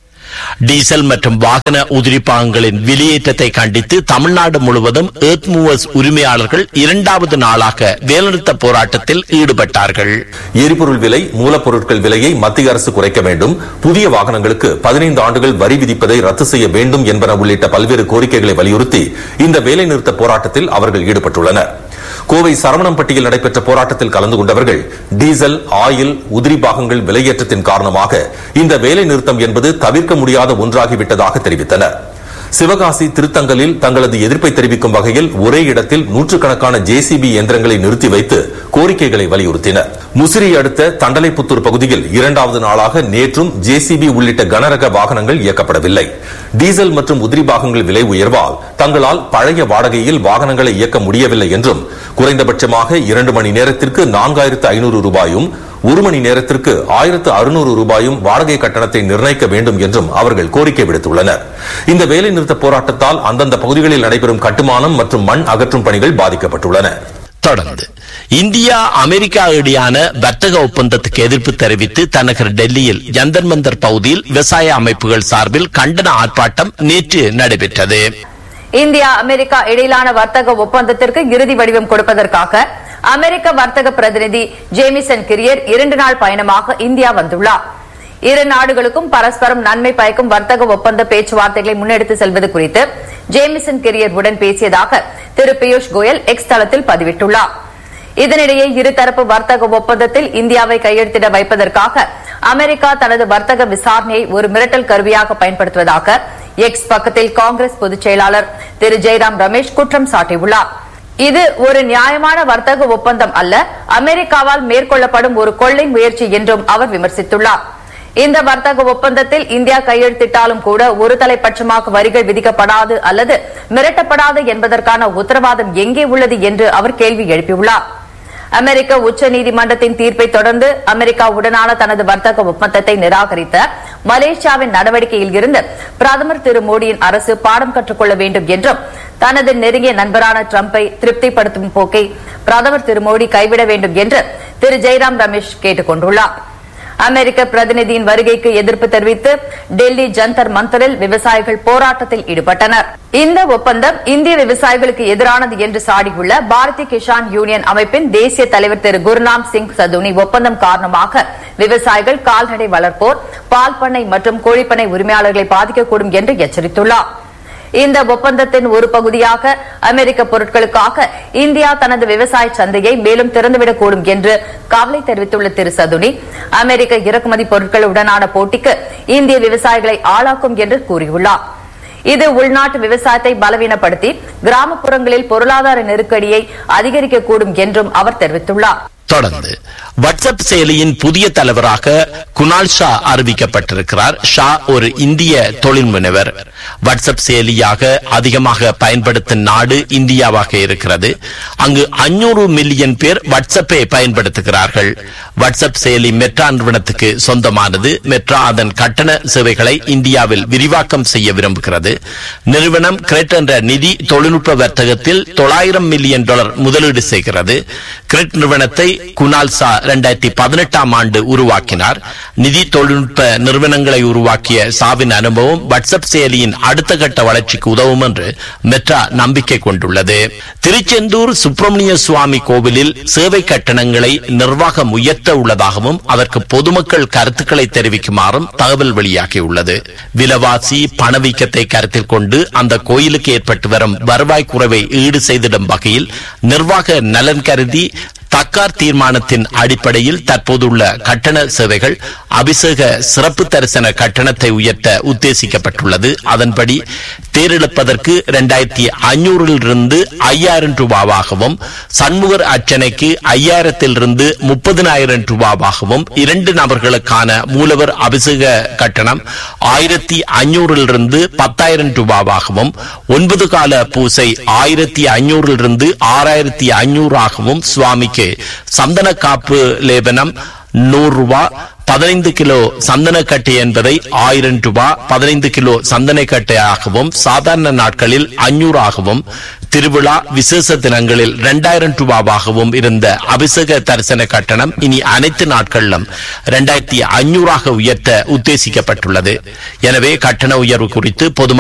Speaker 1: டீசல் மற்றும் வாகன உதிரிப்பாகங்களின் வெளியேற்றத்தை கண்டித்து தமிழ்நாடு முழுவதும் ஏர்த் மூவர்ஸ் உரிமையாளர்கள் இரண்டாவது நாளாக வேலைநிறுத்த போராட்டத்தில் ஈடுபட்டார்கள்
Speaker 10: எரிபொருள் விலை மூலப்பொருட்கள் விலையை மத்திய அரசு குறைக்க வேண்டும் புதிய வாகனங்களுக்கு பதினைந்து ஆண்டுகள் வரி விதிப்பதை ரத்து செய்ய வேண்டும் என்பன உள்ளிட்ட பல்வேறு கோரிக்கைகளை வலியுறுத்தி இந்த வேலைநிறுத்த போராட்டத்தில் அவர்கள் ஈடுபட்டுள்ளனர் கோவை சரவணம்பட்டியில் நடைபெற்ற போராட்டத்தில் கலந்து கொண்டவர்கள் டீசல் ஆயில் உதிரி பாகங்கள் விலையேற்றத்தின் காரணமாக இந்த வேலை நிறுத்தம் என்பது தவிர்க்க முடியாத ஒன்றாகிவிட்டதாக தெரிவித்தனர் சிவகாசி திருத்தங்கலில் தங்களது எதிர்ப்பை தெரிவிக்கும் வகையில் ஒரே இடத்தில் நூற்றுக்கணக்கான ஜேசிபி இயந்திரங்களை நிறுத்தி வைத்து கோரிக்கைகளை வலியுறுத்தினர் முசிறி அடுத்த தண்டலைப்புத்தூர் பகுதியில் இரண்டாவது நாளாக நேற்றும் ஜேசிபி உள்ளிட்ட கனரக வாகனங்கள் இயக்கப்படவில்லை டீசல் மற்றும் உதிரி பாகங்கள் விலை உயர்வால் தங்களால் பழைய வாடகையில் வாகனங்களை இயக்க முடியவில்லை என்றும் குறைந்தபட்சமாக இரண்டு மணி நேரத்திற்கு நான்காயிரத்து ஐநூறு ரூபாயும் ஒரு மணி நேரத்திற்கு ஆயிரத்து அறுநூறு ரூபாயும் வாடகை கட்டணத்தை நிர்ணயிக்க வேண்டும் என்றும் அவர்கள் கோரிக்கை விடுத்துள்ளனர் இந்த வேலைநிறுத்த போராட்டத்தால் அந்தந்த பகுதிகளில் நடைபெறும் கட்டுமானம் மற்றும் மண் அகற்றும் பணிகள் பாதிக்கப்பட்டுள்ளன
Speaker 1: தொடர்ந்து இந்தியா அமெரிக்கா இடையான வர்த்தக ஒப்பந்தத்துக்கு எதிர்ப்பு தெரிவித்து தலைநகர் டெல்லியில் ஜந்தர் மந்தர் பகுதியில் விவசாய அமைப்புகள் சார்பில் கண்டன ஆர்ப்பாட்டம் நேற்று நடைபெற்றது
Speaker 11: இந்தியா அமெரிக்கா இடையிலான வர்த்தக ஒப்பந்தத்திற்கு இறுதி வடிவம் கொடுப்பதற்காக அமெரிக்க வர்த்தக பிரதிநிதி ஜேமிசன் கிரியர் இரண்டு நாள் பயணமாக இந்தியா வந்துள்ளார் இரு நாடுகளுக்கும் பரஸ்பரம் நன்மை பயக்கும் வர்த்தக ஒப்பந்த பேச்சுவார்த்தைகளை முன்னெடுத்து செல்வது குறித்து ஜேமிசன் கிரியர் உடன் பேசியதாக திரு பியூஷ் கோயல் எக்ஸ் தளத்தில் பதிவிட்டுள்ளார் இதனிடையே இருதரப்பு வர்த்தக ஒப்பந்தத்தில் இந்தியாவை கையெழுத்திட வைப்பதற்காக அமெரிக்கா தனது வர்த்தக விசாரணையை ஒரு மிரட்டல் கருவியாக பயன்படுத்துவதாக எக்ஸ் பக்கத்தில் காங்கிரஸ் பொதுச் செயலாளர் திரு ஜெயராம் ரமேஷ் குற்றம் சாட்டியுள்ளார் இது ஒரு நியாயமான வர்த்தக ஒப்பந்தம் அல்ல அமெரிக்காவால் மேற்கொள்ளப்படும் ஒரு கொள்ளை முயற்சி என்றும் அவர் விமர்சித்துள்ளார் இந்த வர்த்தக ஒப்பந்தத்தில் இந்தியா கையெழுத்திட்டாலும் கூட ஒரு தலைப்பட்சமாக வரிகள் விதிக்கப்படாது அல்லது மிரட்டப்படாது என்பதற்கான உத்தரவாதம் எங்கே உள்ளது என்று அவர் கேள்வி எழுப்பியுள்ளார் அமெரிக்க உச்ச நீதிமன்றத்தின் தீர்ப்பை தொடர்ந்து அமெரிக்காவுடனான தனது வர்த்தக ஒப்பந்தத்தை நிராகரித்த மலேசியாவின் நடவடிக்கையில் இருந்து பிரதமர் திரு மோடியின் அரசு பாடம் கற்றுக்கொள்ள வேண்டும் என்றும் தனது நெருங்கிய நண்பரான டிரம்பை திருப்திப்படுத்தும் போக்கை பிரதமர் திரு மோடி கைவிட வேண்டும் என்று திரு ஜெய்ராம் ரமேஷ் கேட்டுக் கொண்டுள்ளார் அமெரிக்க பிரதிநிதியின் வருகைக்கு எதிர்ப்பு தெரிவித்து டெல்லி ஜந்தர் மந்தரில் விவசாயிகள் போராட்டத்தில் ஈடுபட்டனர் இந்த ஒப்பந்தம் இந்திய விவசாயிகளுக்கு எதிரானது என்று சாடியுள்ள பாரதிய கிஷான் யூனியன் அமைப்பின் தேசிய தலைவர் திரு குருநாம் சிங் சதுனி ஒப்பந்தம் காரணமாக விவசாயிகள் கால்நடை வளர்ப்போர் பால் பண்ணை மற்றும் கோழிப்பண்ணை உரிமையாளர்களை பாதிக்கக்கூடும் என்று எச்சரித்துள்ளார் இந்த ஒப்பந்தத்தின் ஒரு பகுதியாக அமெரிக்க பொருட்களுக்காக இந்தியா தனது விவசாய சந்தையை மேலும் திறந்துவிடக்கூடும் என்று கவலை தெரிவித்துள்ள திரு சதுனி அமெரிக்க இறக்குமதி பொருட்களுடனான போட்டிக்கு இந்திய விவசாயிகளை ஆளாக்கும் என்று கூறியுள்ளார் இது உள்நாட்டு விவசாயத்தை பலவீனப்படுத்தி கிராமப்புறங்களில் பொருளாதார நெருக்கடியை அதிகரிக்கக்கூடும் என்றும் அவர் தெரிவித்துள்ளார்
Speaker 1: தொடர்ந்து வாட்ஸ்அப் செயலியின் புதிய தலைவராக குணால் ஷா அறிவிக்கப்பட்டிருக்கிறார் ஷா ஒரு இந்திய தொழில் முனைவர் வாட்ஸ்அப் செயலியாக அதிகமாக பயன்படுத்தும் நாடு இந்தியாவாக இருக்கிறது அங்கு அஞ்சூறு மில்லியன் பேர் வாட்ஸ்அப்பை பயன்படுத்துகிறார்கள் வாட்ஸ்அப் செயலி மெட்ரா நிறுவனத்துக்கு சொந்தமானது மெட்ரா அதன் கட்டண சேவைகளை இந்தியாவில் விரிவாக்கம் செய்ய விரும்புகிறது நிறுவனம் கிரெட் என்ற நிதி தொழில்நுட்ப வர்த்தகத்தில் தொள்ளாயிரம் மில்லியன் டாலர் முதலீடு செய்கிறது கிரெட் நிறுவனத்தை குணால் சா இரண்டாயிரத்தி பதினெட்டாம் ஆண்டு உருவாக்கினார் நிதி தொழில்நுட்ப நிறுவனங்களை உருவாக்கிய சாவின் அனுபவம் வாட்ஸ்அப் செயலியின் அடுத்த கட்ட வளர்ச்சிக்கு உதவும் என்று மெட்ரா நம்பிக்கை கொண்டுள்ளது திருச்செந்தூர் சுப்பிரமணிய சுவாமி கோவிலில் சேவை கட்டணங்களை நிர்வாகம் உயர்த்த உள்ளதாகவும் அதற்கு பொதுமக்கள் கருத்துக்களை தெரிவிக்குமாறும் தகவல் வெளியாகியுள்ளது விலவாசி பணவீக்கத்தை கருத்தில் கொண்டு அந்த கோயிலுக்கு ஏற்பட்டு வரும் வருவாய் குறைவை ஈடு செய்திடும் வகையில் நிர்வாக நலன் கருதி தக்கார் தீர்மானத்தின் அடிப்படையில் தற்போதுள்ள கட்டண சேவைகள் அபிஷேக சிறப்பு தரிசன கட்டணத்தை உயர்த்த உத்தேசிக்கப்பட்டுள்ளது அதன்படி தேரெழுப்பதற்கு இரண்டாயிரத்தி ஐநூறிலிருந்து ஐயாயிரம் ரூபாவாகவும் சண்முகர் அர்ச்சனைக்கு ஐயாயிரத்திலிருந்து முப்பதினாயிரம் ரூபாவாகவும் இரண்டு நபர்களுக்கான மூலவர் அபிஷேக கட்டணம் ஆயிரத்தி ஐநூறிலிருந்து பத்தாயிரம் ரூபாவாகவும் ஒன்பது கால பூசை ஆயிரத்தி ஐநூறிலிருந்து ஆறாயிரத்தி ஐநூறாகவும் சுவாமிக்கு சந்தன காப்பு லேபனம் நூறு ரூபா பதினைந்து கிலோ சந்தனக்கட்டை என்பதை ஆயிரம் ரூபாய் பதினைந்து கிலோ சந்தனக்கட்டையாகவும் சாதாரண நாட்களில் அஞ்சூறாகவும் திருவிழா விசேஷ தினங்களில் இரண்டாயிரம் ரூபாவாகவும் இருந்த அபிஷேக தரிசன கட்டணம் இனி அனைத்து நாட்களிலும் இரண்டாயிரத்தி ஐநூறாக உயர்த்த உத்தேசிக்கப்பட்டுள்ளது எனவே கட்டண உயர்வு குறித்து பொதுமக்கள்